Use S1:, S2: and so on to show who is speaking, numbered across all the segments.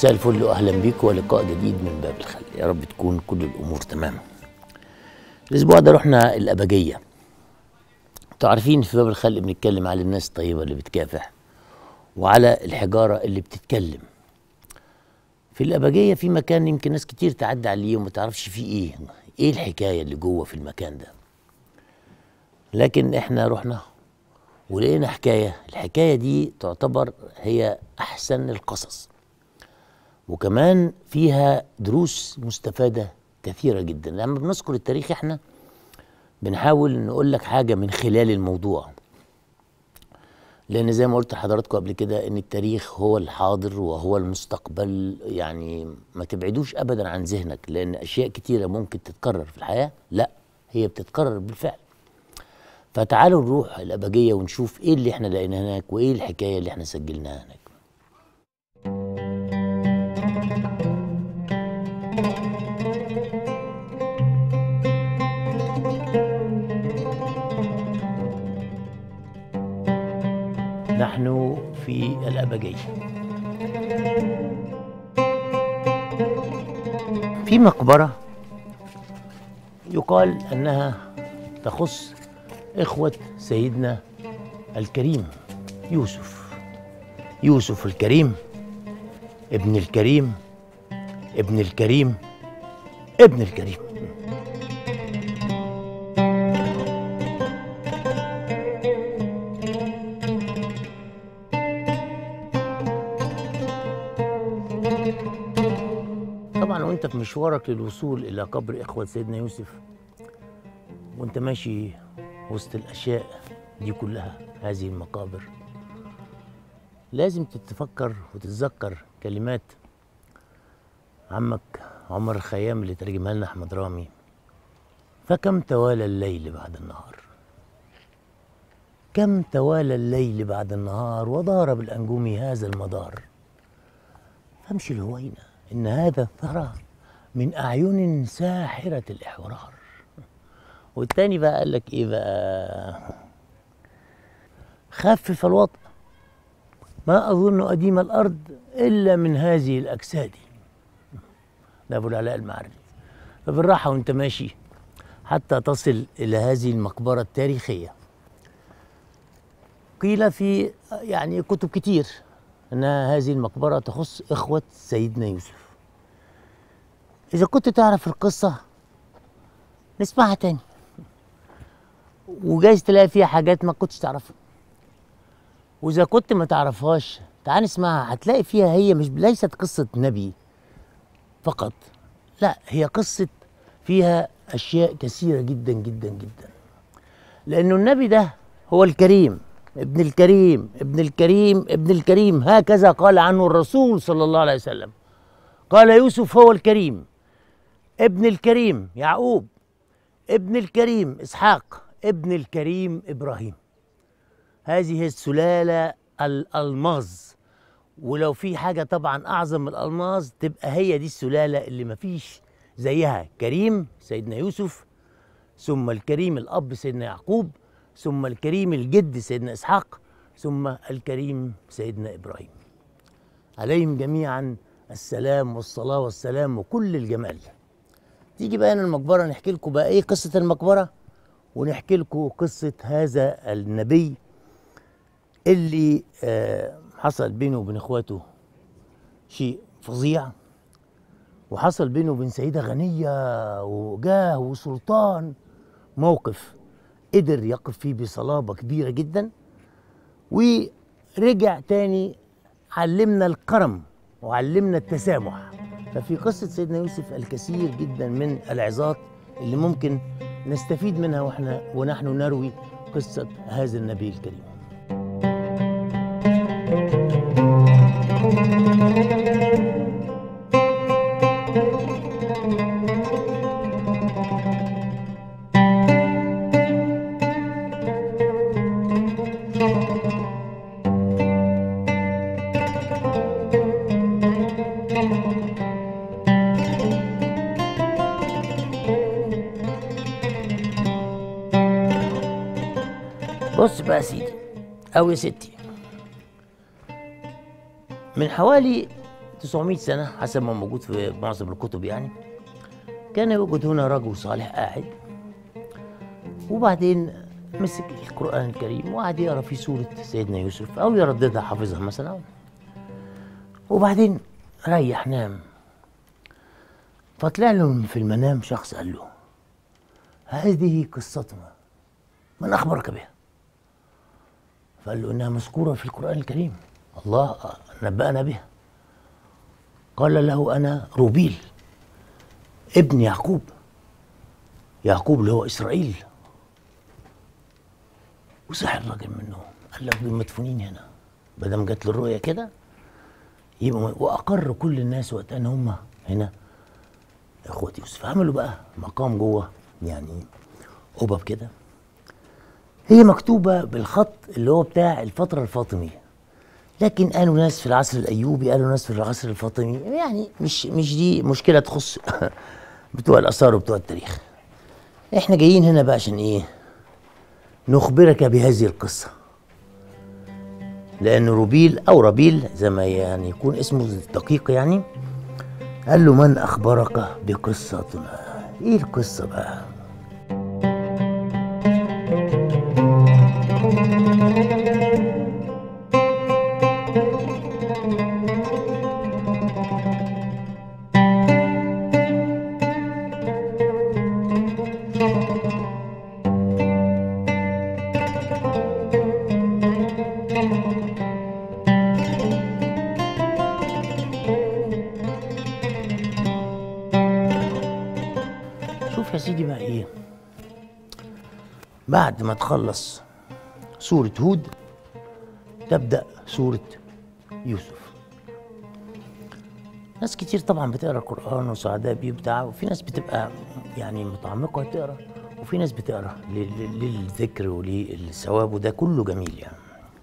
S1: مساء الفل واهلا بيكم ولقاء جديد من باب الخل يا رب تكون كل الامور تمام الاسبوع ده رحنا الابجيه انتوا عارفين في باب الخلق بنتكلم على الناس الطيبه اللي بتكافح وعلى الحجاره اللي بتتكلم في الابجيه في مكان يمكن ناس كتير تعدي عليه وما تعرفش فيه ايه ايه الحكايه اللي جوه في المكان ده لكن احنا رحنا ولقينا حكايه الحكايه دي تعتبر هي احسن القصص وكمان فيها دروس مستفاده كثيره جدا لما بنذكر التاريخ احنا بنحاول نقول لك حاجه من خلال الموضوع لان زي ما قلت لحضراتكم قبل كده ان التاريخ هو الحاضر وهو المستقبل يعني ما تبعدوش ابدا عن ذهنك لان اشياء كتيره ممكن تتكرر في الحياه لا هي بتتكرر بالفعل فتعالوا نروح الابجيه ونشوف ايه اللي احنا لقيناه هناك وايه الحكايه اللي احنا سجلناها هناك نحن في الأبجية في مقبرة يقال أنها تخص إخوة سيدنا الكريم يوسف يوسف الكريم ابن الكريم ابن الكريم ابن الكريم طبعا وانت في مشوارك للوصول الى قبر اخوه سيدنا يوسف وانت ماشي وسط الاشياء دي كلها هذه المقابر لازم تتفكر وتتذكر كلمات عمك عمر الخيام اللي ترجمها لنا احمد رامي فكم توالى الليل بعد النهار كم توالى الليل بعد النهار ودار بالانجوم هذا المدار فامشي الهوينه إن هذا الثرى من أعين ساحرة الإحرار والتاني بقى قال لك إيه بقى خفف الوطء ما أظن أديم الأرض إلا من هذه الأجساد ده أبو العلاء المعري فبالراحة وأنت ماشي حتى تصل إلى هذه المقبرة التاريخية قيل في يعني كتب كتير أن هذه المقبرة تخص إخوة سيدنا يوسف إذا كنت تعرف القصة نسمعها تاني وجايز تلاقي فيها حاجات ما كنتش تعرفها وإذا كنت ما تعرفهاش تعال نسمعها هتلاقي فيها هي مش ليست قصة نبي فقط لا هي قصة فيها أشياء كثيرة جدا جدا جدا لأنه النبي ده هو الكريم ابن الكريم ابن الكريم ابن الكريم هكذا قال عنه الرسول صلى الله عليه وسلم قال يوسف هو الكريم ابن الكريم يعقوب ابن الكريم اسحاق ابن الكريم ابراهيم هذه السلاله الالماظ ولو في حاجه طبعا اعظم من الالماظ تبقى هي دي السلاله اللي مفيش زيها كريم سيدنا يوسف ثم الكريم الاب سيدنا يعقوب ثم الكريم الجد سيدنا اسحاق ثم الكريم سيدنا ابراهيم عليهم جميعا السلام والصلاه والسلام وكل الجمال تيجي بقى هنا المقبره نحكي لكم بقى ايه قصه المقبره ونحكي لكم قصه هذا النبي اللي آه حصل بينه وبين اخواته شيء فظيع وحصل بينه وبين سيده غنيه وجاه وسلطان موقف قدر يقف فيه بصلابه كبيره جدا ورجع تاني علمنا الكرم وعلمنا التسامح ففي قصة سيدنا يوسف الكثير جدا من العظات اللي ممكن نستفيد منها واحنا ونحن نروي قصة هذا النبي الكريم بص بقى يا سيدي او يا ستي من حوالي 900 سنة حسب ما موجود في معظم الكتب يعني كان يوجد هنا رجل صالح قاعد وبعدين مسك القرآن الكريم وقعد يقرا في سورة سيدنا يوسف أو يرددها حافظها مثلا وبعدين ريح نام فطلع له في المنام شخص قال له هذه قصتنا من أخبرك بها فقال له إنها مذكورة في القرآن الكريم الله نبأنا بها قال له أنا روبيل ابن يعقوب يعقوب اللي هو إسرائيل وصح الراجل منه قال لك دول مدفونين هنا ما دام جات له الرؤيه كده يبقى واقر كل الناس وقت ان هم هنا اخوة يوسف عملوا بقى مقام جوه يعني قبب كده هي مكتوبة بالخط اللي هو بتاع الفترة الفاطمية لكن قالوا ناس في العصر الأيوبي قالوا ناس في العصر الفاطمي يعني مش مش دي مشكلة تخص بتوع الآثار وبتوع التاريخ احنا جايين هنا بقى عشان ايه نخبرك بهذه القصة لأن روبيل أو ربيل زي ما يعني يكون اسمه الدقيق يعني قال له من أخبرك بقصتنا إيه القصة بقى شوف يا سيدي بقى ايه بعد ما تخلص سورة هود تبدأ سورة يوسف ناس كتير طبعا بتقرا القرآن وسعداء بيه وبتاع وفي ناس بتبقى يعني متعمقة تقرا وفي ناس بتقرا لل- للذكر وللثواب وده كله جميل يعني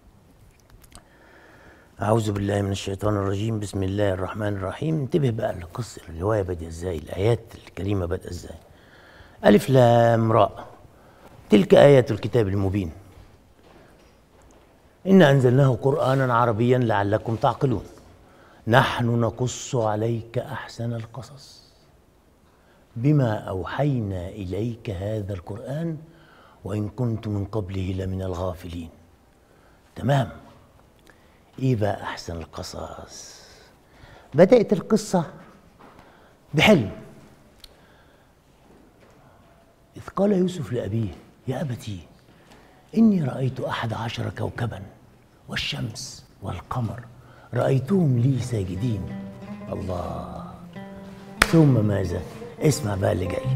S1: أعوذ بالله من الشيطان الرجيم بسم الله الرحمن الرحيم انتبه بقى للقصة الرواية بادئة ازاي الآيات الكريمة بادئة ازاي ألف لام راء تلك آيات الكتاب المبين إنا أنزلناه قرآنا عربيا لعلكم تعقلون نحن نقص عليك أحسن القصص بما أوحينا إليك هذا القرآن وإن كنت من قبله لمن الغافلين تمام إيه بقى أحسن القصص بدأت القصة بحلم إذ قال يوسف لأبيه يا أبتي إني رأيت أحد عشر كوكبا والشمس والقمر رأيتهم لي ساجدين الله ثم ماذا اسمع بقى اللي جاي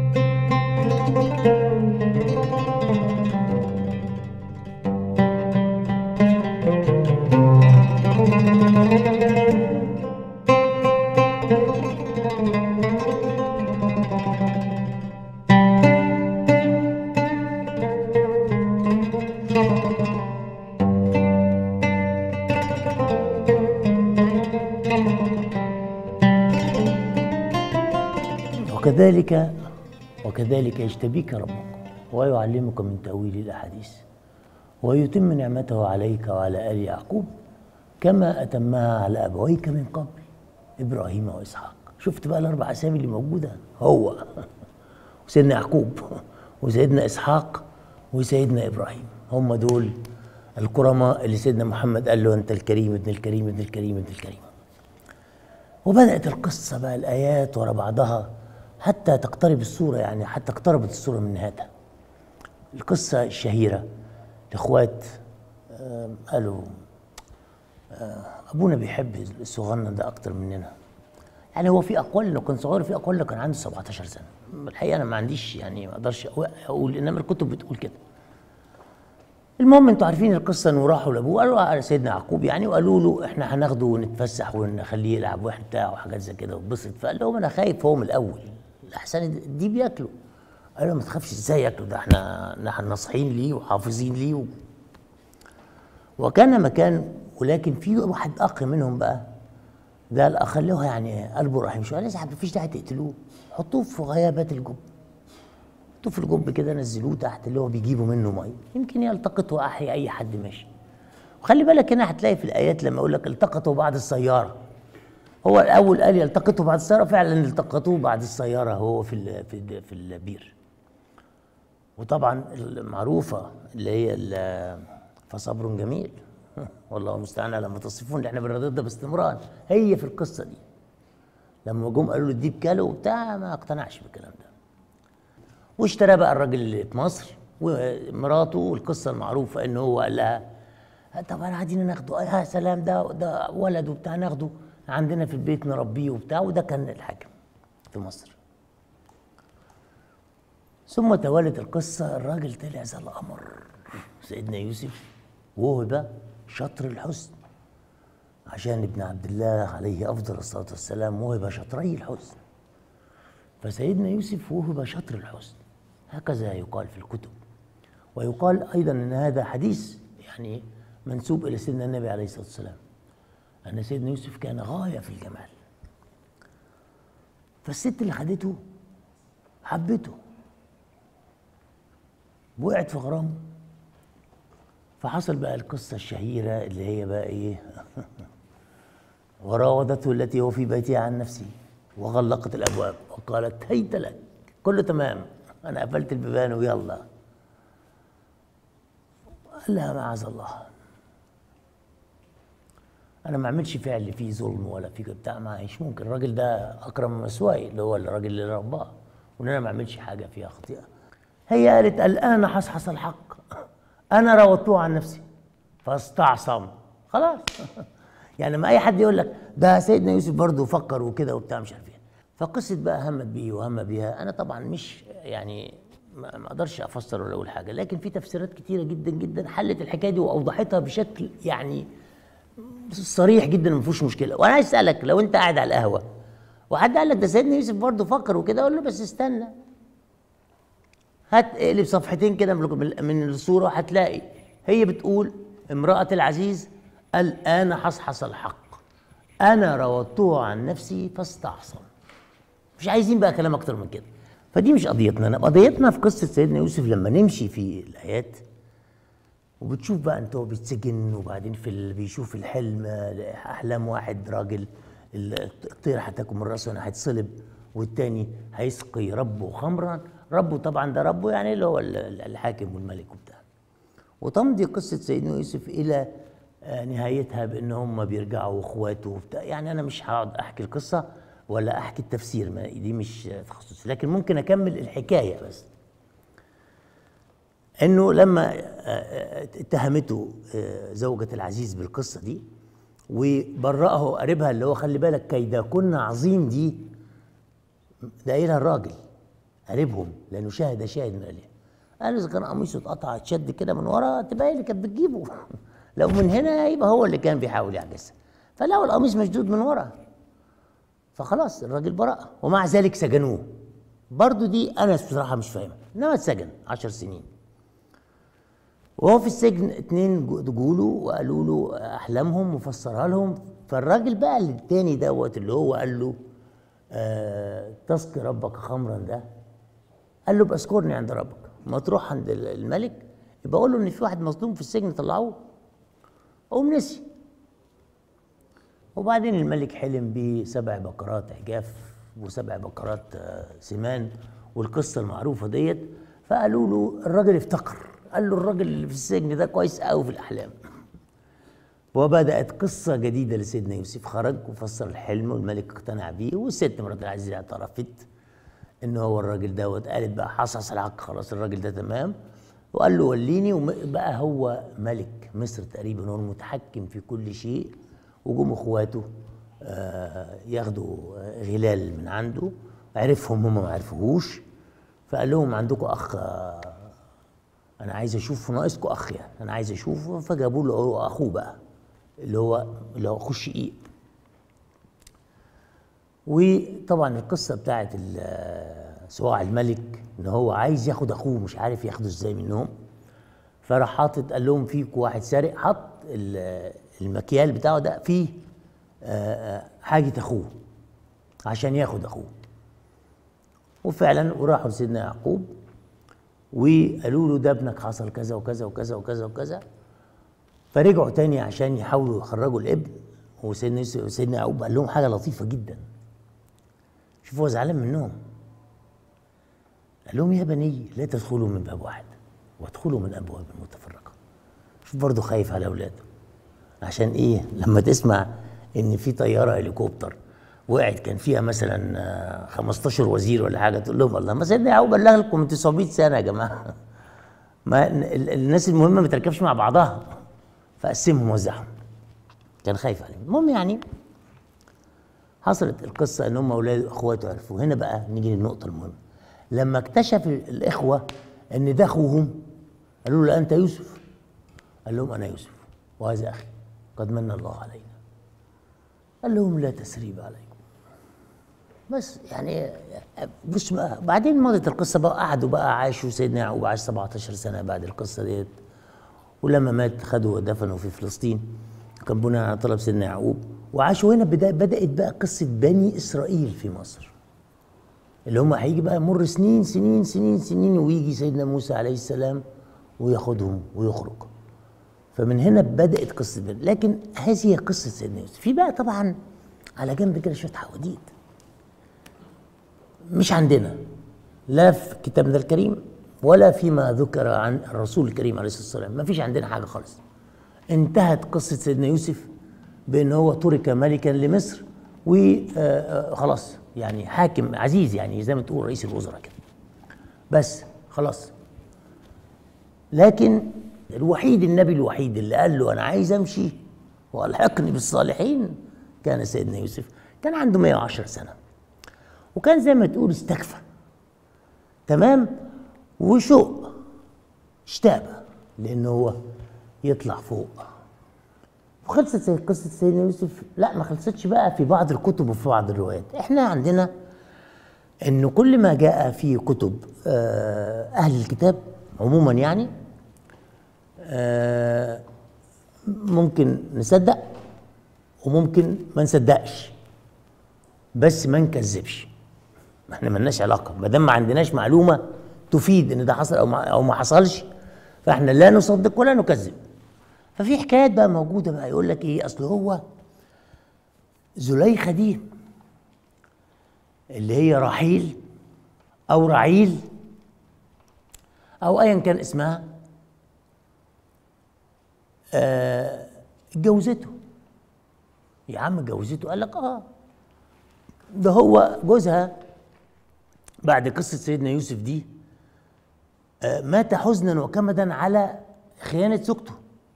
S1: وكذلك وكذلك يجتبيك ربك ويعلمك من تأويل الأحاديث ويتم نعمته عليك وعلى آل يعقوب كما أتمها على أبويك من قبل إبراهيم وإسحاق شفت بقى الأربع أسامي اللي موجودة هو وسيدنا يعقوب وسيدنا إسحاق وسيدنا إبراهيم هم دول الكرماء اللي سيدنا محمد قال له أنت الكريم ابن الكريم ابن الكريم ابن الكريم وبدأت القصة بقى الآيات ورا بعضها حتى تقترب الصورة يعني حتى اقتربت الصورة من نهايتها القصة الشهيرة الإخوات آم، قالوا آه، أبونا بيحب الصغنن ده أكتر مننا يعني هو في أقوال إنه كان صغير في أقوال إنه كان عنده 17 سنة الحقيقة أنا ما عنديش يعني ما أقدرش أقول إنما الكتب بتقول كده المهم انتوا عارفين القصه انه راحوا لابوه قالوا على سيدنا يعقوب يعني وقالوا له احنا هناخده ونتفسح ونخليه يلعب واحد بتاع وحاجات زي كده واتبسط فقال لهم انا خايف هو من الاول الاحسن دي بياكلوا قال له ما تخافش ازاي ياكلوا ده احنا نحن ناصحين ليه وحافظين ليه و... وكان مكان ولكن في واحد اخ منهم بقى ده الاخ اللي هو يعني قلبه رحيم شويه قال يا مفيش داعي تقتلوه حطوه في غيابات الجب حطوه في الجب كده نزلوه تحت اللي هو بيجيبوا منه ميه يمكن يلتقط واحيا اي حد ماشي وخلي بالك هنا هتلاقي في الايات لما يقول لك التقطوا بعد السياره هو الاول قال يلتقطوا بعد السياره فعلا التقطوه بعد السياره هو في ال في ال في البير وطبعا المعروفه اللي هي ال- فصبر جميل والله المستعان على ما تصفون اللي احنا بنرددها باستمرار هي في القصه دي لما جم قالوا له الديب كاله وبتاع ما اقتنعش بالكلام ده واشترى بقى الراجل اللي في مصر ومراته والقصه المعروفه ان هو قال لها طب انا عايزين ناخده يا سلام ده ده ولد وبتاع ناخده عندنا في البيت نربيه وبتاع وده كان الحاكم في مصر ثم توالت القصة الراجل طلع زي القمر سيدنا يوسف وهب شطر الحسن عشان ابن عبد الله عليه أفضل الصلاة والسلام وهب شطري الحسن فسيدنا يوسف وهب شطر الحسن هكذا يقال في الكتب ويقال أيضا أن هذا حديث يعني منسوب إلى سيدنا النبي عليه الصلاة والسلام أن سيدنا يوسف كان غاية في الجمال فالست اللي خدته حبته وقعت في غرامه فحصل بقى القصة الشهيرة اللي هي بقى إيه وراودته التي هو في بيتها عن نفسه وغلقت الأبواب وقالت هيت لك كله تمام أنا قفلت البيبان ويلا قال لها معاذ الله انا ما اعملش فعل فيه ظلم ولا فيه بتاع مش ممكن الراجل ده اكرم من مسواي اللي هو الراجل اللي رباه وان انا ما اعملش حاجه فيها خطيئه هي قالت الان حصحص الحق انا راودته عن نفسي فاستعصم خلاص يعني لما اي حد يقول لك ده سيدنا يوسف برضه فكر وكده وبتاع مش عارف ايه فقصه بقى همت بيه وهم بيها انا طبعا مش يعني ما ما اقدرش افسر ولا اقول حاجه لكن في تفسيرات كتيره جدا جدا حلت الحكايه دي واوضحتها بشكل يعني صريح جدا ما فيهوش مشكله وانا عايز اسالك لو انت قاعد على القهوه وحد قال لك ده سيدنا يوسف برضه فكر وكده اقول له بس استنى هات اقلب صفحتين كده من من الصوره هتلاقي هي بتقول امراه العزيز الان حصحص الحق انا راودته عن نفسي فاستعصم مش عايزين بقى كلام اكتر من كده فدي مش قضيتنا أنا قضيتنا في قصه سيدنا يوسف لما نمشي في الايات وبتشوف بقى انت هو بيتسجن وبعدين في ال... بيشوف الحلم احلام واحد راجل الطير هتاكل من راسه انا هيتصلب والتاني هيسقي ربه خمرا ربه طبعا ده ربه يعني اللي هو ال- الحاكم والملك وبتاع وتمضي قصه سيدنا يوسف الى آه، نهايتها بان هم بيرجعوا اخواته وبتاع يعني انا مش هقعد احكي القصه ولا احكي التفسير ما دي مش تخصصي لكن ممكن اكمل الحكايه بس انه لما آه، آه، اتهمته آه، زوجة العزيز بالقصة دي وبرأه قريبها اللي هو خلي بالك كيدكن عظيم دي ده قايلها الراجل قريبهم لانه شاهد شاهد من اهلها قال اذا كان قميصه اتقطع اتشد كده من ورا تبقى هي اللي كانت بتجيبه لو من هنا يبقى هو اللي كان بيحاول يعجزها فلقوا القميص مشدود من ورا فخلاص الراجل براء ومع ذلك سجنوه برضو دي انا بصراحه مش فاهمها انما اتسجن عشر سنين وهو في السجن اتنين جو- جوله وقالوا له احلامهم وفسرها لهم فالراجل بقى التاني دوت اللي هو قال له آه تسقي ربك خمرا ده قال له بأذكرني عند ربك ما تروح عند ال- الملك يبقى قول له ان في واحد مظلوم في السجن طلعوه قوم نسي وبعدين الملك حلم بسبع بقرات عجاف وسبع بقرات آه، سمان والقصه المعروفه ديت فقالوا له الراجل افتكر قال له الراجل اللي في السجن ده كويس قوي في الاحلام وبدات قصه جديده لسيدنا يوسف خرج وفسر الحلم والملك اقتنع بيه والست مرات العزيز اعترفت ان هو الراجل دوت قالت بقى حصص الحق خلاص الراجل ده تمام وقال له وليني وبقى هو ملك مصر تقريبا هو المتحكم في كل شيء وجم اخواته آه، ياخدوا آه، غلال من عنده عرفهم هم ما عرفوهوش فقال لهم عندكم اخ آه، انا عايز اشوف ناقصكم اخ يعني انا عايز اشوفه فجابوا له اخوه بقى اللي هو اللي هو اخوه الشقيق وطبعا القصه بتاعت ال- صواع الملك ان هو عايز ياخد اخوه مش عارف ياخده ازاي منهم فراح حاطط قال لهم فيكم واحد سارق حط ال- المكيال بتاعه ده فيه آه، آه، حاجه اخوه عشان ياخد اخوه وفعلا وراحوا لسيدنا يعقوب وقالوا له ده ابنك حصل كذا وكذا وكذا وكذا وكذا فرجعوا تاني عشان يحاولوا يخرجوا الابن وسيدنا يوسف سيدنا يعقوب قال لهم حاجه لطيفه جدا شوفوا هو زعلان منهم قال لهم يا بني لا تدخلوا من باب واحد وادخلوا من ابواب متفرقه شوف برضه خايف على اولاده عشان ايه لما تسمع ان في طياره هليكوبتر وقعت كان فيها مثلا آه، 15 وزير ولا حاجه تقول لهم الله ما سيدنا يعقوب بلغ لكم من 900 سنه يا جماعه ما ال- الناس المهمه ما تركبش مع بعضها فقسمهم وزعهم كان خايف عليهم المهم يعني حصلت القصه ان هم اولاد اخواته عرفوا هنا بقى نيجي للنقطه المهمه لما اكتشف الاخوه ان ده اخوهم قالوا له انت يوسف قال لهم انا يوسف وهذا اخي قد من الله علينا قال لهم لا تسريب عليكم بس يعني بص بقى بعدين مضت القصه بقى قعدوا بقى عاشوا سيدنا يعقوب عاش 17 سنه بعد القصه ديت ولما مات خدوا ودفنوا في فلسطين كان بناء على طلب سيدنا يعقوب وعاشوا هنا بدا بدات بقى قصه بني اسرائيل في مصر اللي هم هيجي بقى يمر سنين سنين سنين سنين ويجي سيدنا موسى عليه السلام وياخدهم ويخرج فمن هنا بدات قصه بني لكن هذه هي قصه سيدنا يوسف في بقى طبعا على جنب كده شويه حواديت مش عندنا لا في كتابنا الكريم ولا فيما ذكر عن الرسول الكريم عليه الصلاه والسلام ما فيش عندنا حاجه خالص انتهت قصه سيدنا يوسف بان هو ترك ملكا لمصر وخلاص يعني حاكم عزيز يعني زي ما تقول رئيس الوزراء كده بس خلاص لكن الوحيد النبي الوحيد اللي قال له انا عايز امشي والحقني بالصالحين كان سيدنا يوسف كان عنده 110 سنه وكان زي ما تقول استكفى تمام وشوق اشتاق لانه هو يطلع فوق وخلصت زي قصه سيدنا يوسف لا ما خلصتش بقى في بعض الكتب وفي بعض الروايات احنا عندنا انه كل ما جاء في كتب آه، اهل الكتاب عموما يعني آه، ممكن نصدق وممكن ما نصدقش بس ما نكذبش ما احنا ملناش علاقه ما دام ما عندناش معلومه تفيد ان ده حصل او ما, أو ما حصلش فاحنا لا نصدق ولا نكذب ففي حكايات بقى موجوده بقى يقول لك ايه اصل هو زليخه دي اللي هي رحيل او رعيل او ايا كان اسمها آه، اتجوزته يا عم اتجوزته قال لك اه ده هو جوزها بعد قصة سيدنا يوسف دي آه، مات حزنا وكمدا على خيانة زوجته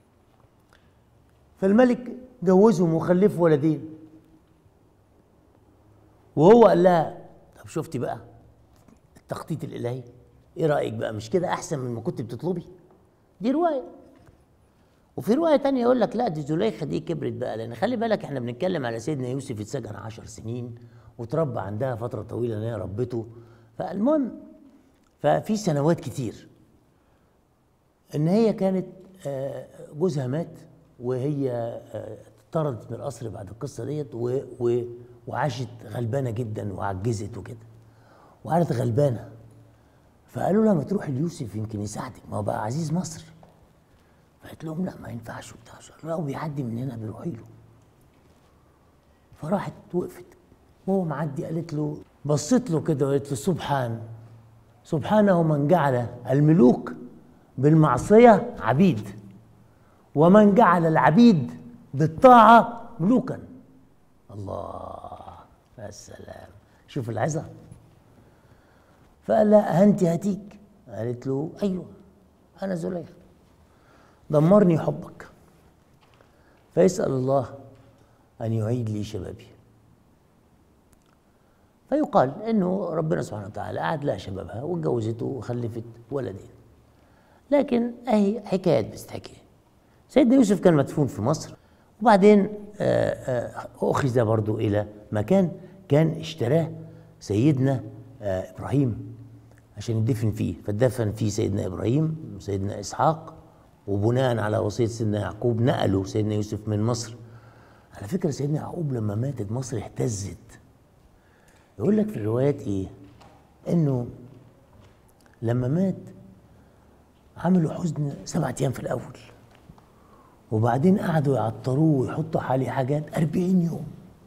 S1: فالملك جوزهم وخلفوا ولدين وهو قال لها طب شفتي بقى التخطيط الإلهي ايه رأيك بقى مش كده أحسن من ما كنت بتطلبي دي رواية وفي رواية تانية يقول لك لا دي زليخة دي كبرت بقى لأن خلي بالك احنا بنتكلم على سيدنا يوسف اتسجن عشر سنين وتربى عندها فترة طويلة إن هي ربته فالمهم ففي سنوات كتير إن هي كانت آه، جوزها مات وهي آه، اتطردت من القصر بعد القصة ديت و- و- وعاشت غلبانة جدا وعجزت وكده وقعدت غلبانة فقالوا لها ما تروحي ليوسف يمكن يساعدك ما هو بقى عزيز مصر فقالت لهم لا ما ينفعش وبتاع قالوا لها بيعدي من هنا بيروحي له فراحت وقفت وهو معدي قالت له بصت له كده وقالت له سبحان سبحانه من جعل الملوك بالمعصية عبيد ومن جعل العبيد بالطاعة ملوكا الله يا سلام شوف العظة فقال لها أنت هتيك قالت له أيوه أنا زليخة دمرني حبك فيسأل الله أن يعيد لي شبابي فيقال انه ربنا سبحانه وتعالى اعاد لها شبابها واتجوزته وخلفت ولدين لكن اهي حكايات بتستحكي سيدنا يوسف كان مدفون في مصر وبعدين آه، آه، اخذ برضو الى مكان كان اشتراه سيدنا آه، ابراهيم عشان يدفن فيه فدفن فيه سيدنا ابراهيم وسيدنا اسحاق وبناء على وصيه سيدنا يعقوب نقلوا سيدنا يوسف من مصر على فكره سيدنا يعقوب لما ماتت مصر اهتزت يقول لك في الروايات ايه انه لما مات عملوا حزن سبعة ايام في الاول وبعدين قعدوا يعطروه ويحطوا عليه حاجات أربعين يوم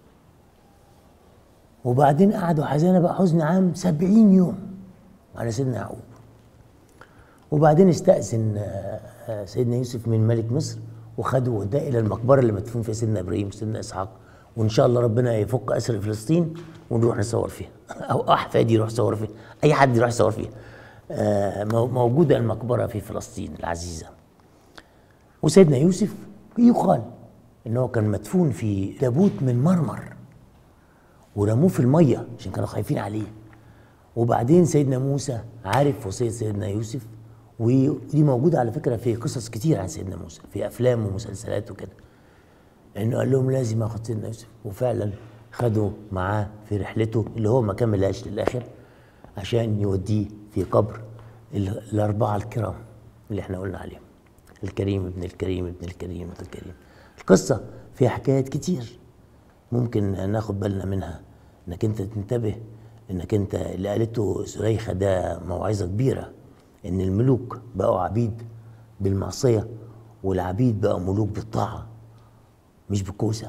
S1: وبعدين قعدوا حزانة بقى حزن عام سبعين يوم على سيدنا يعقوب وبعدين استأذن آه، آه، سيدنا يوسف من ملك مصر وخده وداه إلى المقبرة اللي مدفون فيها سيدنا إبراهيم وسيدنا إسحاق وإن شاء الله ربنا يفك أسر فلسطين ونروح نصور فيها أو أحفادي يروح يصور فيها أي حد يروح يصور فيها آه، مو- موجودة المقبرة في فلسطين العزيزة وسيدنا يوسف يقال ان هو كان مدفون في تابوت من مرمر ورموه في الميه عشان كانوا خايفين عليه وبعدين سيدنا موسى عارف وصيه سيدنا يوسف ودي موجوده على فكره في قصص كتير عن سيدنا موسى في افلام ومسلسلات وكده انه قال لهم لازم اخد سيدنا يوسف وفعلا خدوا معاه في رحلته اللي هو ما كملهاش للاخر عشان يوديه في قبر ال- الاربعه الكرام اللي احنا قلنا عليهم الكريم ابن الكريم ابن الكريم ابن الكريم القصه فيها حكايات كتير ممكن ناخد بالنا منها انك انت تنتبه انك انت اللي قالته زليخه ده موعظه كبيره ان الملوك بقوا عبيد بالمعصيه والعبيد بقوا ملوك بالطاعه مش بالكوسه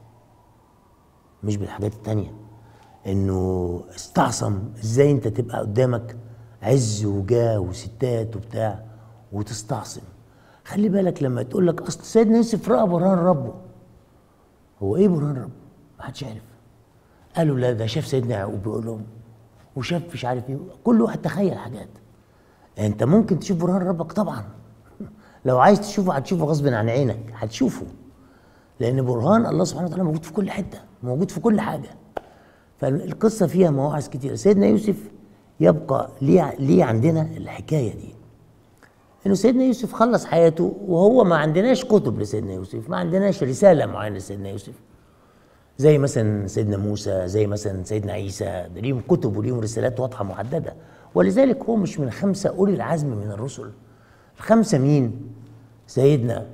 S1: مش بالحاجات التانية انه استعصم ازاي انت تبقى قدامك عز وجاه وستات وبتاع وتستعصم خلي بالك لما تقول لك اصل سيدنا يوسف راى برهان ربه هو ايه برهان ربه؟ محدش عارف قالوا لا ده شاف سيدنا يعقوب بيقول لهم وشاف مش عارف ايه كل واحد تخيل حاجات انت ممكن تشوف برهان ربك طبعا لو عايز تشوفه هتشوفه غصب عن عينك هتشوفه لان برهان الله سبحانه وتعالى موجود في كل حته موجود في كل حاجه فالقصه فيها مواعظ كتير سيدنا يوسف يبقى ليه ليه عندنا الحكايه دي انه سيدنا يوسف خلص حياته وهو ما عندناش كتب لسيدنا يوسف ما عندناش رساله معينه لسيدنا يوسف زي مثلا سيدنا موسى زي مثلا سيدنا عيسى ده ليهم كتب وليهم رسالات واضحه محدده ولذلك هو مش من خمسه اولي العزم من الرسل الخمسه مين سيدنا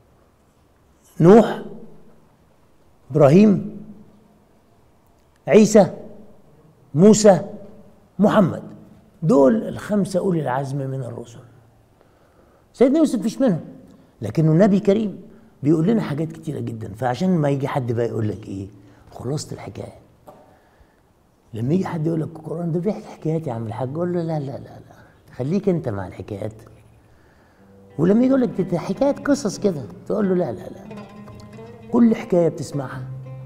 S1: نوح ابراهيم عيسى موسى محمد دول الخمسه اولي العزم من الرسل سيدنا يوسف مش منهم لكنه نبي كريم بيقول لنا حاجات كتيره جدا فعشان ما يجي حد بقى يقول لك ايه خلاصه الحكايه لما يجي حد يقول لك القران ده بيحكي حكايات يا عم الحاج قول له لا لا لا لا خليك انت مع الحكايات ولما يجي يقول لك دي حكايات قصص كده تقول له لا لا لا كل حكايه بتسمعها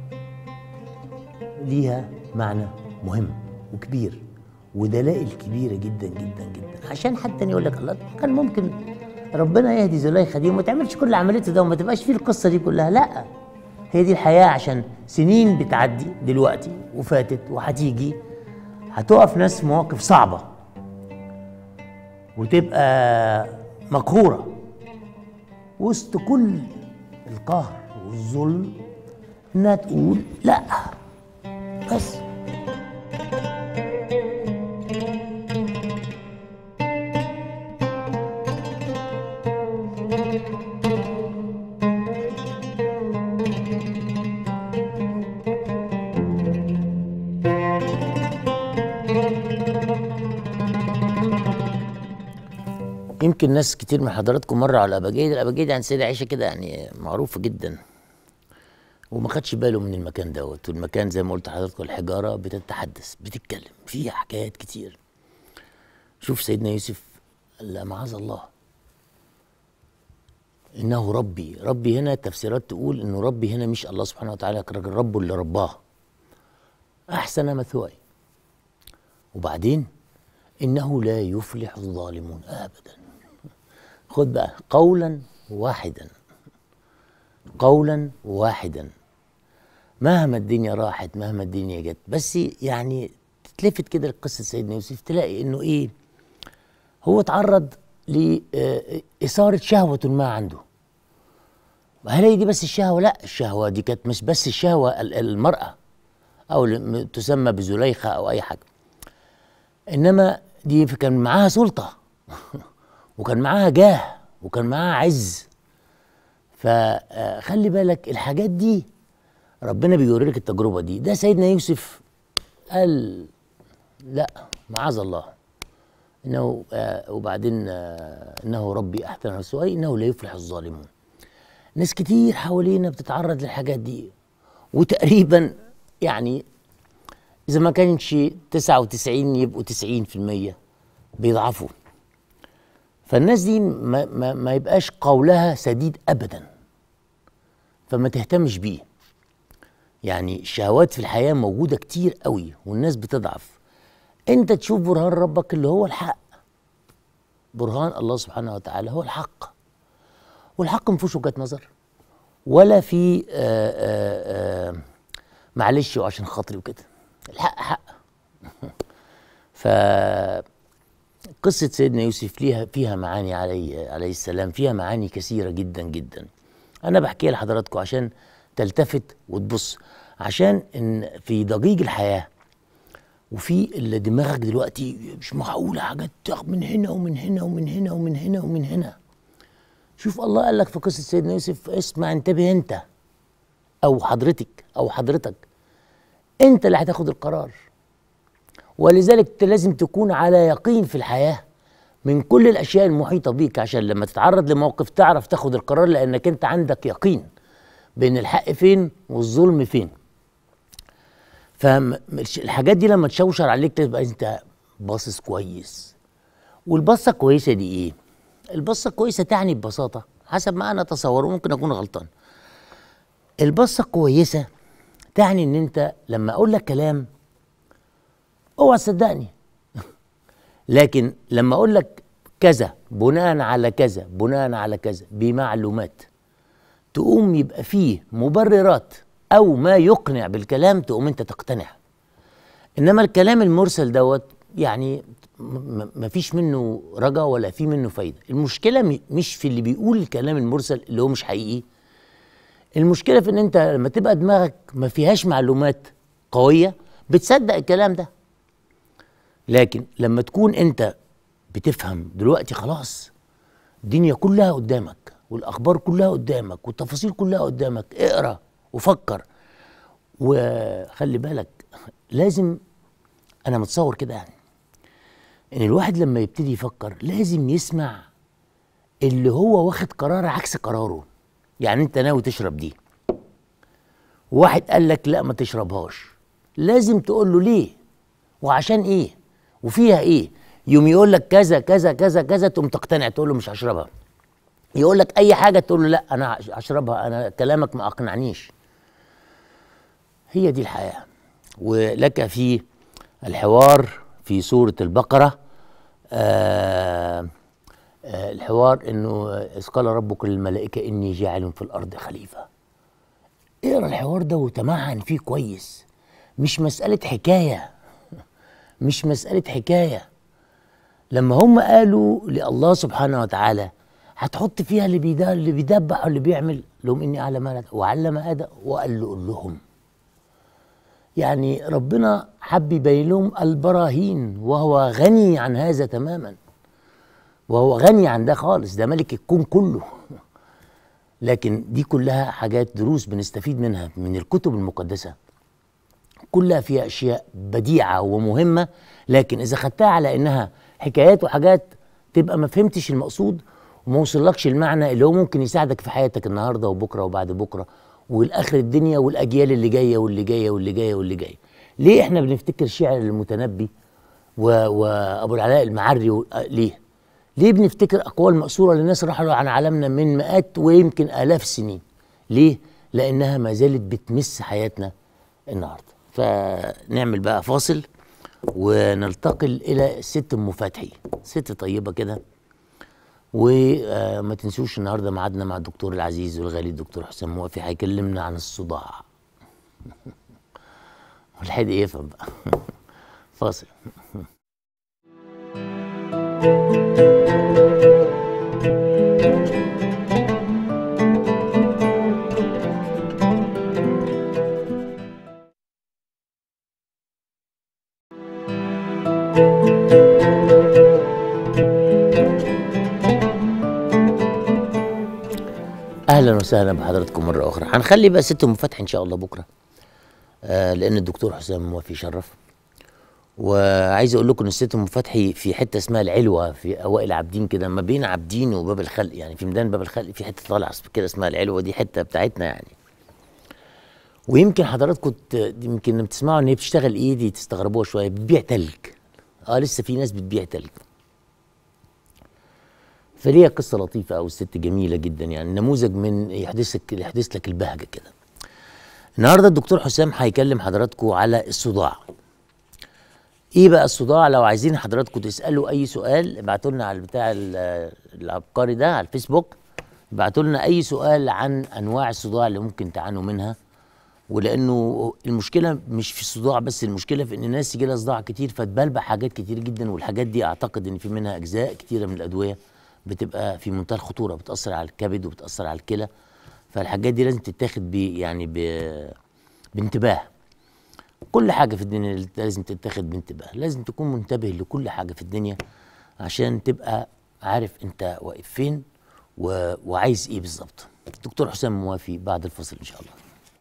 S1: ليها معنى مهم وكبير ودلائل كبيره جدا جدا جدا عشان حتى يقول لك الله كان ممكن ربنا يهدي زليخه دي وما تعملش كل عمليته ده وما تبقاش فيه القصه دي كلها لا هي دي الحياه عشان سنين بتعدي دلوقتي وفاتت وهتيجي هتقف ناس في مواقف صعبه وتبقى مقهوره وسط كل القهر والظلم انها تقول لا بس يمكن ناس كتير من حضراتكم مروا على الاباجيد الاباجيد عند سيدة عائشه كده يعني معروفه جدا وما خدش باله من المكان دوت والمكان زي ما قلت لحضراتكم الحجاره بتتحدث بتتكلم فيها حكايات كتير شوف سيدنا يوسف لا معاذ الله انه ربي ربي هنا تفسيرات تقول انه ربي هنا مش الله سبحانه وتعالى كان ربه اللي رباه احسن مثواي وبعدين انه لا يفلح الظالمون ابدا خد بقى قولا واحدا قولا واحدا مهما الدنيا راحت مهما الدنيا جت بس يعني تتلفت كده لقصه سيدنا يوسف تلاقي انه ايه هو اتعرض لإثارة شهوة ما عنده هل هي دي بس الشهوة؟ لا الشهوة دي كانت مش بس الشهوة ال- المرأة أو اللي تسمى بزليخة أو أي حاجة إنما دي كان معاها سلطة وكان معاها جاه وكان معاها عز فخلي بالك الحاجات دي ربنا بيوري لك التجربة دي ده سيدنا يوسف قال لا معاذ الله انه آه وبعدين آه انه ربي احسن مثواي انه لا يفلح الظالمون ناس كتير حوالينا بتتعرض للحاجات دي وتقريبا يعني اذا ما كانش 99 يبقوا 90% بيضعفوا فالناس دي ما, ما, ما يبقاش قولها سديد ابدا فما تهتمش بيه يعني الشهوات في الحياه موجوده كتير قوي والناس بتضعف انت تشوف برهان ربك اللي هو الحق برهان الله سبحانه وتعالى هو الحق والحق ما فيهوش وجهه نظر ولا في آآ آآ معلش وعشان خاطري وكده الحق حق ف قصة سيدنا يوسف ليها فيها معاني عليه عليه السلام فيها معاني كثيرة جدا جدا أنا بحكيها لحضراتكم عشان تلتفت وتبص عشان إن في ضجيج الحياة وفي اللي دماغك دلوقتي مش معقولة حاجات من هنا ومن هنا ومن هنا ومن هنا ومن هنا شوف الله قال لك في قصة سيدنا يوسف اسمع انتبه انت أو حضرتك أو حضرتك انت اللي هتاخد القرار ولذلك لازم تكون على يقين في الحياه من كل الاشياء المحيطه بيك عشان لما تتعرض لموقف تعرف تاخد القرار لانك انت عندك يقين بين الحق فين والظلم فين فالحاجات دي لما تشوشر عليك تبقى انت باصص كويس والبصه كويسه دي ايه البصه كويسه تعني ببساطه حسب ما انا اتصور وممكن اكون غلطان البصه كويسه تعني ان انت لما اقول لك كلام اوعى تصدقني لكن لما اقول لك كذا بناء على كذا بناء على كذا بمعلومات تقوم يبقى فيه مبررات او ما يقنع بالكلام تقوم انت تقتنع انما الكلام المرسل دوت يعني ما فيش منه رجا ولا في منه فايده المشكله مش في اللي بيقول الكلام المرسل اللي هو مش حقيقي المشكله في ان انت لما تبقى دماغك ما فيهاش معلومات قويه بتصدق الكلام ده لكن لما تكون انت بتفهم دلوقتي خلاص الدنيا كلها قدامك والاخبار كلها قدامك والتفاصيل كلها قدامك اقرا وفكر وخلي بالك لازم انا متصور كده يعني ان الواحد لما يبتدي يفكر لازم يسمع اللي هو واخد قرار عكس قراره يعني انت ناوي تشرب دي واحد قال لك لا ما تشربهاش لازم تقول له ليه وعشان ايه وفيها ايه يوم يقول لك كذا كذا كذا كذا تقوم تقتنع تقول له مش هشربها يقول لك اي حاجه تقول له لا انا هشربها انا كلامك ما اقنعنيش هي دي الحياه ولك في الحوار في سوره البقره آآ آآ الحوار انه اذ قال ربك للملائكه اني جاعل في الارض خليفه اقرا الحوار ده وتمعن فيه كويس مش مساله حكايه مش مسألة حكاية لما هم قالوا لله سبحانه وتعالى هتحط فيها اللي بيدا اللي بيدبح واللي بيعمل لهم اني اعلم ما وعلم ادم وقال له قول لهم يعني ربنا حب يبين لهم البراهين وهو غني عن هذا تماما وهو غني عن ده خالص ده ملك الكون كله لكن دي كلها حاجات دروس بنستفيد منها من الكتب المقدسه كلها فيها اشياء بديعه ومهمه لكن اذا خدتها على انها حكايات وحاجات تبقى ما فهمتش المقصود وما وصلكش المعنى اللي هو ممكن يساعدك في حياتك النهارده وبكره وبعد بكره والاخر الدنيا والاجيال اللي جايه واللي جايه واللي جايه واللي جايه ليه احنا بنفتكر شعر المتنبي و... وابو العلاء المعري و... ليه ليه بنفتكر اقوال مأثوره للناس رحلوا عن عالمنا من مئات ويمكن الاف السنين ليه لانها ما زالت بتمس حياتنا النهارده فنعمل بقى فاصل وننتقل الى الست ام فتحي ست طيبه كده وما تنسوش النهارده ميعادنا مع الدكتور العزيز والغالي الدكتور حسام موافي هيكلمنا عن الصداع والحد يفهم بقى فاصل اهلا وسهلا بحضراتكم مره اخرى هنخلي بقى ست ام فتحي ان شاء الله بكره آه لان الدكتور حسام موافي شرف وعايز اقول لكم ان الست ام فتحي في حته اسمها العلوه في اوائل عابدين كده ما بين عابدين وباب الخلق يعني في ميدان باب الخلق في حته طالعه كده اسمها العلوه دي حته بتاعتنا يعني ويمكن حضراتكم ت- يمكن لما تسمعوا ان هي بتشتغل ايه دي تستغربوها شويه بتبيع تلج اه لسه في ناس بتبيع تلج فليها قصه لطيفه او الست جميله جدا يعني نموذج من يحدثك يحدث لك البهجه كده النهارده الدكتور حسام هيكلم حضراتكم على الصداع ايه بقى الصداع لو عايزين حضراتكم تسالوا اي سؤال ابعتوا لنا على البتاع ال- العبقري ده على الفيسبوك ابعتوا لنا اي سؤال عن انواع الصداع اللي ممكن تعانوا منها ولانه المشكله مش في الصداع بس المشكله في ان الناس يجي لها صداع كتير فتبلبع حاجات كتير جدا والحاجات دي اعتقد ان في منها اجزاء كتيره من الادويه بتبقى في منتهى الخطوره بتاثر على الكبد وبتاثر على الكلى فالحاجات دي لازم تتاخد ب يعني ب بانتباه كل حاجه في الدنيا لازم تتاخد بانتباه لازم تكون منتبه لكل حاجه في الدنيا عشان تبقى عارف انت واقف فين و... وعايز ايه بالظبط دكتور حسام موافي بعد الفصل ان شاء الله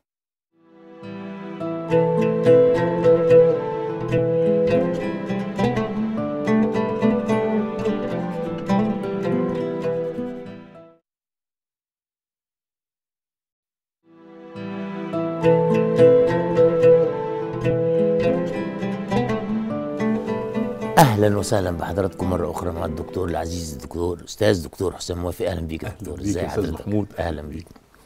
S1: اهلا وسهلا بحضراتكم مره اخرى مع الدكتور العزيز الدكتور استاذ دكتور حسام موافي اهلا بيك يا
S2: أهلاً
S1: دكتور
S2: بيك
S1: ازي
S2: يا أستاذ
S1: حضرتك
S2: محمود.
S1: اهلا بيك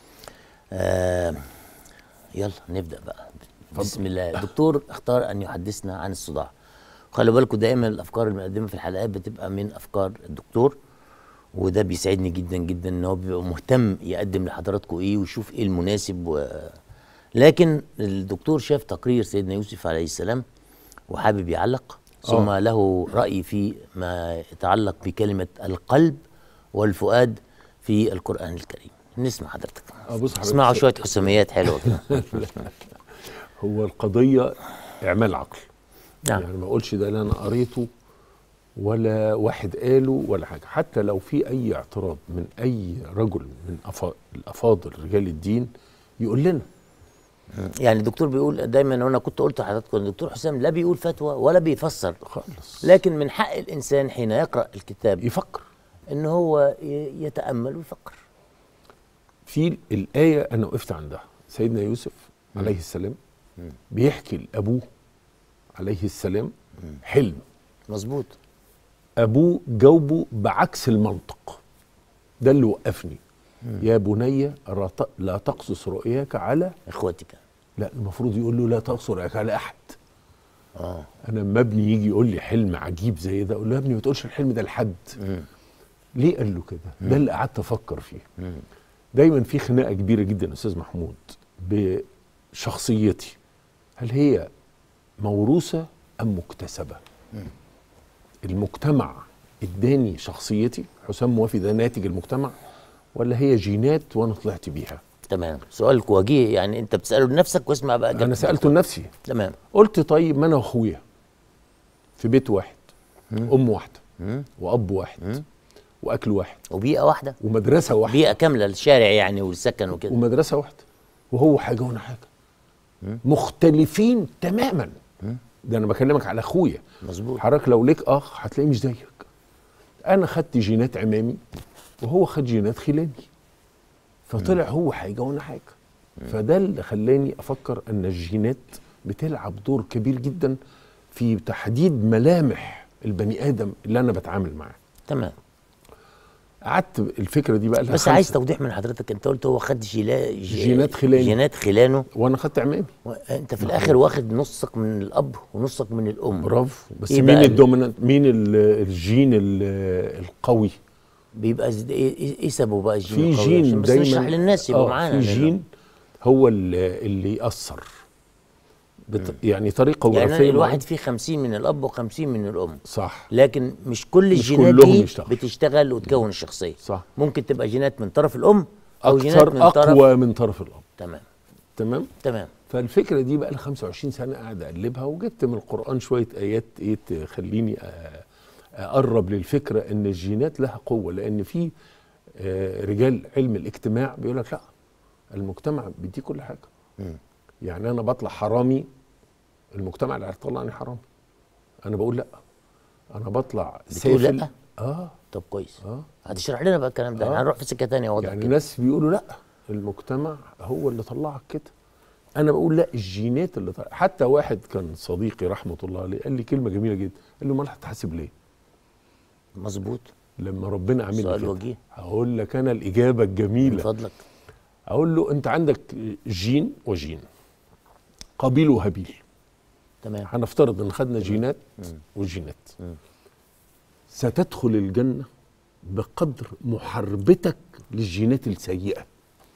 S1: آه يلا نبدا بقى بسم الله الدكتور اختار ان يحدثنا عن الصداع خلي بالكم دائما الافكار المقدمه في الحلقات بتبقى من افكار الدكتور وده بيسعدني جدا جدا ان هو بيبقى مهتم يقدم لحضراتكم ايه ويشوف ايه المناسب و... لكن الدكتور شاف تقرير سيدنا يوسف عليه السلام وحابب يعلق ثم
S2: آه.
S1: له رأي في ما يتعلق بكلمة القلب والفؤاد في القرآن الكريم نسمع حضرتك
S2: آه، بص حضرتك.
S1: اسمعوا شوية حساميات حلوة كده
S2: هو القضيه اعمال عقل
S1: نعم.
S2: يعني ما اقولش ده اللي انا قريته ولا واحد قاله ولا حاجه حتى لو في اي اعتراض من اي رجل من أفا- الافاضل رجال الدين يقول لنا
S1: يعني الدكتور بيقول دايما وانا كنت قلت لحضراتكم ان الدكتور حسام لا بيقول فتوى ولا بيفسر
S2: خالص
S1: لكن من حق الانسان حين يقرا الكتاب
S2: يفكر
S1: ان هو ي- يتامل ويفكر
S2: في الايه انا وقفت عندها سيدنا يوسف عليه السلام بيحكي لابوه عليه السلام حلم
S1: مظبوط
S2: ابوه جاوبه بعكس المنطق ده اللي وقفني يا بني لا ت- لا تقصص رؤياك على
S1: اخواتك
S2: لا المفروض يقول له لا تقصص رؤياك على احد
S1: اه
S2: انا لما ابني يجي يقول لي حلم عجيب زي ده اقول له يا ابني ما تقولش الحلم ده لحد ليه قال له كده ده اللي قعدت افكر فيه دايما في خناقه كبيره جدا يا استاذ محمود بشخصيتي هل هي موروثه ام مكتسبه المجتمع اداني شخصيتي حسام موافي ده ناتج المجتمع ولا هي جينات وانا طلعت بيها
S1: تمام سؤالك وجيه يعني انت بتساله لنفسك واسمع بقى
S2: انا
S1: إجابة
S2: سالته لنفسي
S1: تمام
S2: قلت طيب ما انا واخويا في بيت واحد ام واحده واب واحد واكل واحد
S1: وبيئه واحده
S2: ومدرسه واحده
S1: بيئه كامله الشارع يعني والسكن وكده
S2: ومدرسه واحده وهو حاجه وانا حاجه مختلفين تماما ده انا بكلمك على اخويا
S1: مظبوط
S2: حضرتك لو ليك اخ هتلاقيه مش زيك انا خدت جينات عمامي وهو خد جينات خلاني فطلع هو حاجه وانا حاجه فده اللي خلاني افكر ان الجينات بتلعب دور كبير جدا في تحديد ملامح البني ادم اللي انا بتعامل معاه
S1: تمام
S2: قعدت الفكره دي بقى لها
S1: بس
S2: خمسة-
S1: عايز توضيح من حضرتك انت قلت هو خد جيلا ج-
S2: جينات خلاني.
S1: جينات خلانه
S2: وانا خدت عمامي
S1: انت في الاخر واخد نصك من الاب ونصك من الام
S2: برافو بس
S1: إيه
S2: مين
S1: بقى ال-
S2: الدومينانت مين ال- الجين ال- القوي
S1: بيبقى زد- ايه ايه إيه سببه بقى الجين
S2: في
S1: القوي؟ عشان
S2: جين
S1: بس
S2: دايما
S1: نشرح للناس يبقوا
S2: آه،
S1: معانا
S2: في
S1: لأنه-
S2: جين هو اللي, اللي يأثر بت... يعني طريقه
S1: يعني
S2: وراثيه
S1: الواحد
S2: معينة.
S1: فيه 50 من الاب و50 من الام
S2: صح
S1: لكن مش كل الجينات
S2: كلهم
S1: دي
S2: يشتغلوا.
S1: بتشتغل وتكون الشخصيه
S2: صح
S1: ممكن تبقى جينات من طرف الام او جينات
S2: اكثر
S1: من طرف
S2: اقوى من طرف الاب
S1: تمام
S2: تمام
S1: تمام
S2: فالفكره دي بقى لي 25 سنه قاعد اقلبها وجبت من القران شويه ايات ايه تخليني أ- اقرب للفكره ان الجينات لها قوه لان في آه، رجال علم الاجتماع بيقول لك لا المجتمع بيديه كل حاجه يعني انا بطلع حرامي المجتمع اللي هيطلعني حرامي انا بقول لا انا بطلع
S1: بتقول
S2: سافل
S1: لأ؟
S2: اه
S1: طب كويس
S2: اه
S1: هتشرح لنا بقى الكلام ده
S2: آه.
S1: احنا هنروح في سكه ثانيه واضح
S2: يعني
S1: كده
S2: ناس بيقولوا لا المجتمع هو اللي طلعك كده انا بقول لا الجينات اللي طلع. حتى واحد كان صديقي رحمه الله عليه قال لي كلمه جميله جدا قال له امال هتحاسب ليه
S1: مظبوط
S2: لما ربنا عامل لي
S1: سؤال
S2: كده
S1: وجيه
S2: هقول لك انا الاجابه
S1: من
S2: الجميله
S1: فضلك
S2: اقول له انت عندك جين وجين قابيل وهابيل
S1: تمام
S2: هنفترض ان خدنا جينات وجينات ستدخل الجنه بقدر محاربتك للجينات السيئه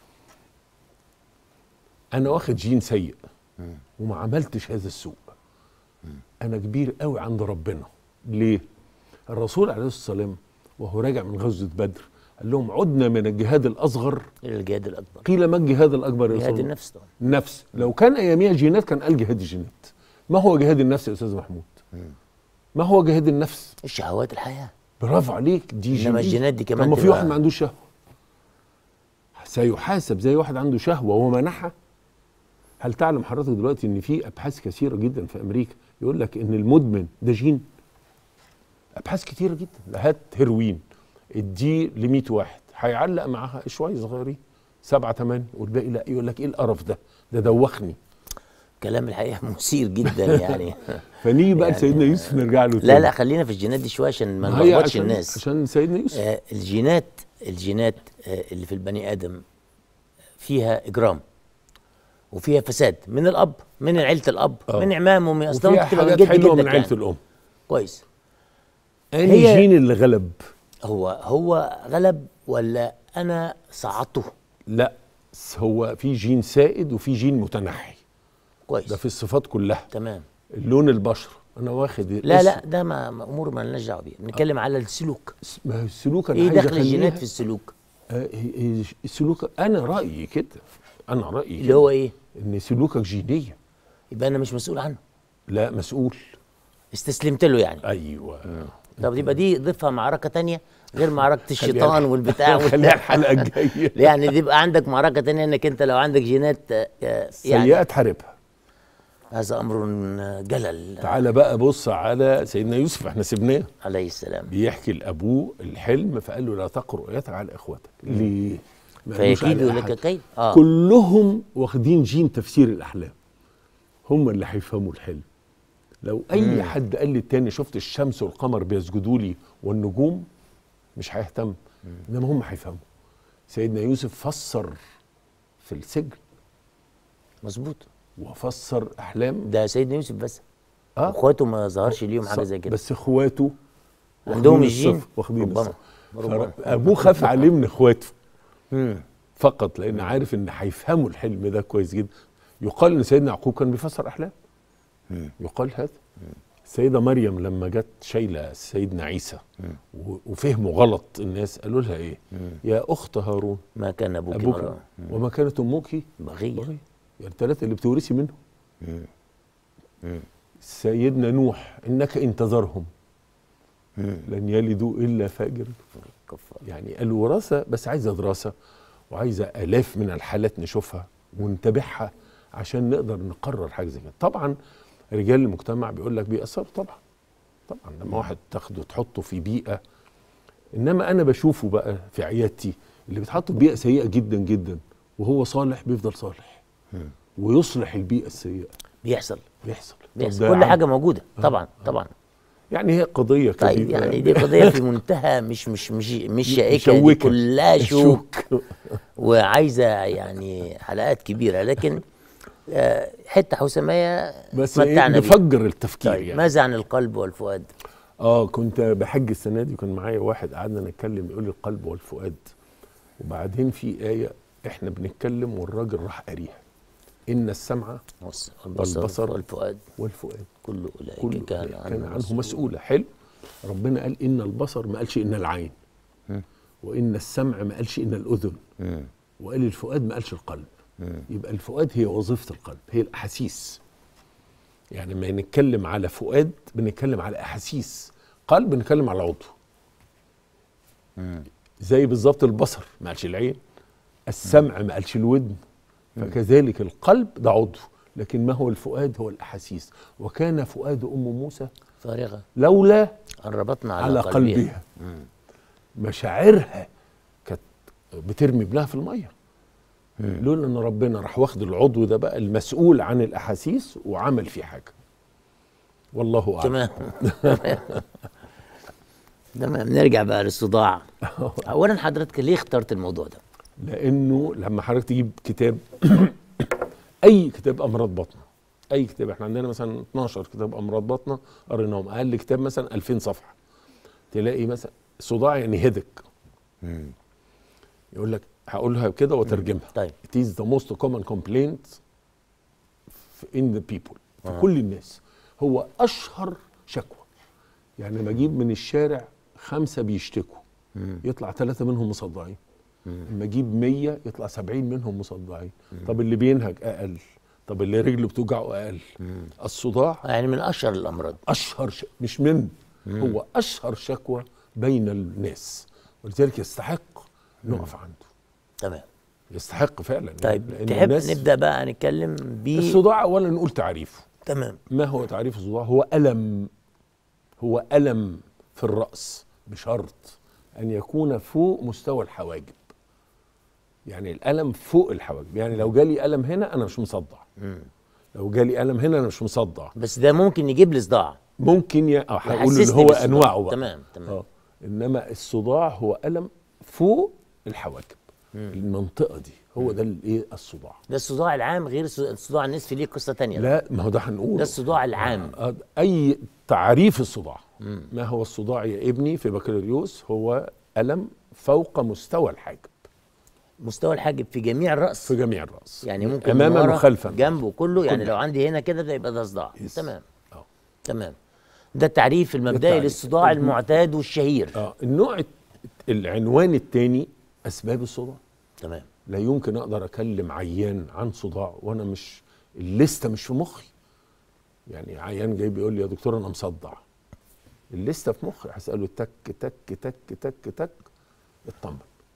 S2: انا واخد جين سيء وما عملتش هذا السوء انا كبير قوي عند ربنا ليه الرسول عليه الصلاه والسلام وهو راجع من غزوه بدر قال لهم عدنا من الجهاد الاصغر
S1: الى الجهاد الاكبر
S2: قيل ما الجهاد الاكبر يا رسول
S1: جهاد
S2: الله
S1: النفس طبعا
S2: نفس لو كان اياميها جينات كان قال جهاد الجينات ما هو جهاد النفس يا استاذ محمود ما هو جهاد النفس
S1: الشهوات الحياه
S2: برافو عليك دي جين
S1: انما
S2: دي.
S1: الجينات دي
S2: طب
S1: كمان
S2: ما في
S1: تبقى-
S2: واحد ما عندوش شهوه سيحاسب زي واحد عنده شهوه ومنحها هل تعلم حضرتك دلوقتي ان في ابحاث كثيره جدا في امريكا يقول لك ان المدمن ده جين ابحاث كثيره جدا هات هيروين اديه ل 100 واحد هيعلق معاها شويه صغيرين سبعة ثمانية والباقي لا يقول لك ايه القرف ده ده دوخني
S1: كلام الحقيقه مثير جدا يعني
S2: فنيجي بقى
S1: يعني-
S2: لسيدنا يوسف نرجع له
S1: لا
S2: تاني.
S1: لا خلينا في الجينات دي شويه عشان ما
S2: ما هي
S1: نلخبطش
S2: عشان
S1: الناس
S2: عشان سيدنا يوسف
S1: آه الجينات الجينات آه اللي في البني ادم فيها اجرام وفيها فساد من الاب من عيله الاب
S2: آه.
S1: من عمام ومن اصلا
S2: وفيها
S1: ممكن تبقى من
S2: حاجات
S1: جد
S2: حلوه من
S1: جدك
S2: عيله
S1: يعني.
S2: الام
S1: كويس
S2: انهي
S1: هي-
S2: جين اللي غلب
S1: هو هو غلب ولا انا صعدته
S2: لا هو في جين سائد وفي جين متنحي
S1: كويس
S2: ده في الصفات كلها
S1: تمام
S2: اللون البشره انا واخد
S1: لا
S2: اسم-
S1: لا ده ما ما- امور ما لناش دعوه بيها بنتكلم على السلوك
S2: ما هو السلوك انا
S1: ايه
S2: عايز
S1: دخل الجينات
S2: أخليها-
S1: في السلوك
S2: آه، هي- هي السلوك انا رايي كده انا رايي
S1: اللي
S2: كده
S1: هو ايه
S2: ان سلوكك جينيه
S1: يبقى انا مش مسؤول عنه
S2: لا مسؤول
S1: استسلمت له يعني
S2: ايوه
S1: طب يبقى دي ضيفها معركه تانية غير معركه
S2: خليها-
S1: الشيطان والبتاع وال-
S2: خليها الحلقه الجايه
S1: يعني دي يبقى عندك معركه تانية انك انت لو عندك جينات آه، آه، يعني
S2: سيئه تحاربها
S1: هذا امر آه، جلل
S2: تعالى بقى بص على سيدنا يوسف احنا سيبناه
S1: عليه السلام
S2: بيحكي لابوه الحلم فقال له لا تقرأ رؤيتك على اخواتك ليه؟ ما قالوش
S1: فيكيدوا
S2: على
S1: لك
S2: أحد.
S1: كيد اه
S2: كلهم واخدين جين تفسير الاحلام هم اللي هيفهموا الحلم لو اي
S1: مم.
S2: حد قال للتاني شفت الشمس والقمر بيسجدوا لي والنجوم مش هيهتم انما هم هيفهموا سيدنا يوسف فسر في السجن
S1: مظبوط
S2: وفسر احلام
S1: ده سيدنا يوسف بس
S2: اه
S1: اخواته ما ظهرش ليهم حاجه زي كده
S2: بس اخواته
S1: عندهم
S2: واخدين
S1: الجين
S2: الصف- واخدين
S1: ربما
S2: الصف.
S1: ربما
S2: ابوه خاف عليه من اخواته
S1: مم.
S2: فقط لان عارف ان هيفهموا الحلم ده كويس جدا يقال ان سيدنا يعقوب كان بيفسر احلام يقال هذا السيدة مريم لما جت شايلة سيدنا عيسى و- وفهموا غلط الناس قالوا لها ايه يا اخت هارون
S1: ما كان ابوك,
S2: ابوك
S1: مرة
S2: وما كانت امك
S1: بغيه
S2: بغية يعني الثلاثة اللي بتورثي منهم سيدنا نوح انك ان تذرهم لن يلدوا الا فاجر
S1: كفار
S2: يعني الوراثه بس عايزه دراسه وعايزه الاف من الحالات نشوفها ونتابعها عشان نقدر نقرر حاجه زي كده طبعا رجال المجتمع بيقول لك بيأثروا طبعا طبعا لما واحد تاخده تحطه في بيئه انما انا بشوفه بقى في عيادتي اللي بيتحط في بيئه سيئه جدا جدا وهو صالح بيفضل صالح ويصلح البيئه السيئه
S1: بيحصل
S2: بيحصل طب
S1: بيحصل
S2: ده
S1: كل
S2: عم-
S1: حاجه موجوده طبعا طبعا
S2: يعني هي قضيه كبيره
S1: طيب يعني دي قضيه في منتهى مش مش مش مش شائكه دي
S2: مشوكة.
S1: كلها شوك
S2: شوك.
S1: وعايزه يعني حلقات كبيره لكن آه، حته حوسميه
S2: بس إيه
S1: متعنا بيها.
S2: نفجر التفكير
S1: طيب
S2: يعني
S1: ماذا عن القلب والفؤاد
S2: اه كنت بحج السنه دي وكان معايا واحد قعدنا نتكلم يقول لي القلب والفؤاد وبعدين في ايه احنا بنتكلم والراجل راح قاريها ان السمع
S1: والبصر
S2: والبصر
S1: والفؤاد
S2: والفؤاد
S1: كل اولئك
S2: كل
S1: كان,
S2: كان عنه مسؤوله حلو ربنا قال ان البصر ما قالش ان العين وان السمع ما قالش ان الاذن
S1: مم.
S2: وقال الفؤاد ما قالش القلب يبقى الفؤاد هي وظيفه القلب هي الاحاسيس يعني لما نتكلم على فؤاد بنتكلم على احاسيس قلب بنتكلم على عضو زي بالظبط البصر ما قالش العين السمع ما قالش الودن فكذلك القلب ده عضو لكن ما هو الفؤاد هو الاحاسيس وكان فؤاد ام موسى
S1: فارغه
S2: لولا
S1: أن ربطنا على,
S2: على قلبها مشاعرها كانت بترمي ابنها في الميه لولا ان ربنا راح واخد العضو ده بقى المسؤول عن الاحاسيس وعمل فيه حاجه والله اعلم
S1: تمام تمام نرجع بقى للصداع اولا حضرتك ليه اخترت الموضوع ده
S2: لانه لما حضرتك تجيب كتاب اي كتاب امراض بطنه اي كتاب احنا عندنا مثلا 12 كتاب امراض بطنه قريناهم اقل كتاب مثلا 2000 صفحه تلاقي مثلا صداع يعني هيدك يقول لك هقولها كده وترجمها
S1: طيب
S2: it is the most common complaint in the people في كل الناس هو اشهر شكوى يعني لما اجيب من الشارع خمسه بيشتكوا يطلع ثلاثه منهم مصدعين لما اجيب 100 يطلع 70 منهم مصدعين طب اللي بينهج اقل طب اللي رجله بتوجعه اقل الصداع
S1: يعني من اشهر الامراض
S2: اشهر ش... مش من هو اشهر شكوى بين الناس ولذلك يستحق نقف عنده
S1: تمام
S2: يستحق فعلا
S1: طيب
S2: لأن
S1: تحب
S2: الناس-
S1: نبدا بقى نتكلم ب
S2: الصداع اولا نقول تعريفه
S1: تمام
S2: ما هو تعريف الصداع هو الم هو الم في الراس بشرط ان يكون فوق مستوى الحواجب يعني الالم فوق الحواجب يعني لو جالي الم هنا انا مش مصدع لو جالي الم هنا انا مش مصدع
S1: بس ده ممكن يجيب لي صداع
S2: ممكن ي... اه هقول اللي
S1: يحسسني
S2: هو
S1: بالصداع.
S2: انواعه بقى
S1: تمام تمام
S2: اه انما الصداع هو الم فوق الحواجب المنطقه دي هو ده الايه الصداع
S1: ده الصداع العام غير الص- الصداع النصفي ليه قصه تانية
S2: لا ما هو ده هنقول
S1: ده الصداع العام
S2: آه، اي تعريف الصداع ما هو الصداع يا ابني في بكالوريوس هو الم فوق مستوى الحاجب
S1: مستوى الحاجب في جميع الراس
S2: في جميع الراس
S1: يعني ممكن من
S2: اماما
S1: ورا،
S2: وخلفا
S1: جنبه كله يعني
S2: كله.
S1: لو عندي هنا كده ده يبقى ده صداع
S2: يس.
S1: تمام
S2: آه.
S1: تمام ده التعريف المبدئي
S2: التعريف.
S1: للصداع المعتاد والشهير
S2: اه النوع الت- العنوان الثاني اسباب الصداع
S1: تمام
S2: لا يمكن اقدر اكلم عيان عن صداع وانا مش الليسته مش في مخي يعني عيان جاي بيقول لي يا دكتور انا مصدع الليسته في مخي هساله تك تك تك تك تك اطمن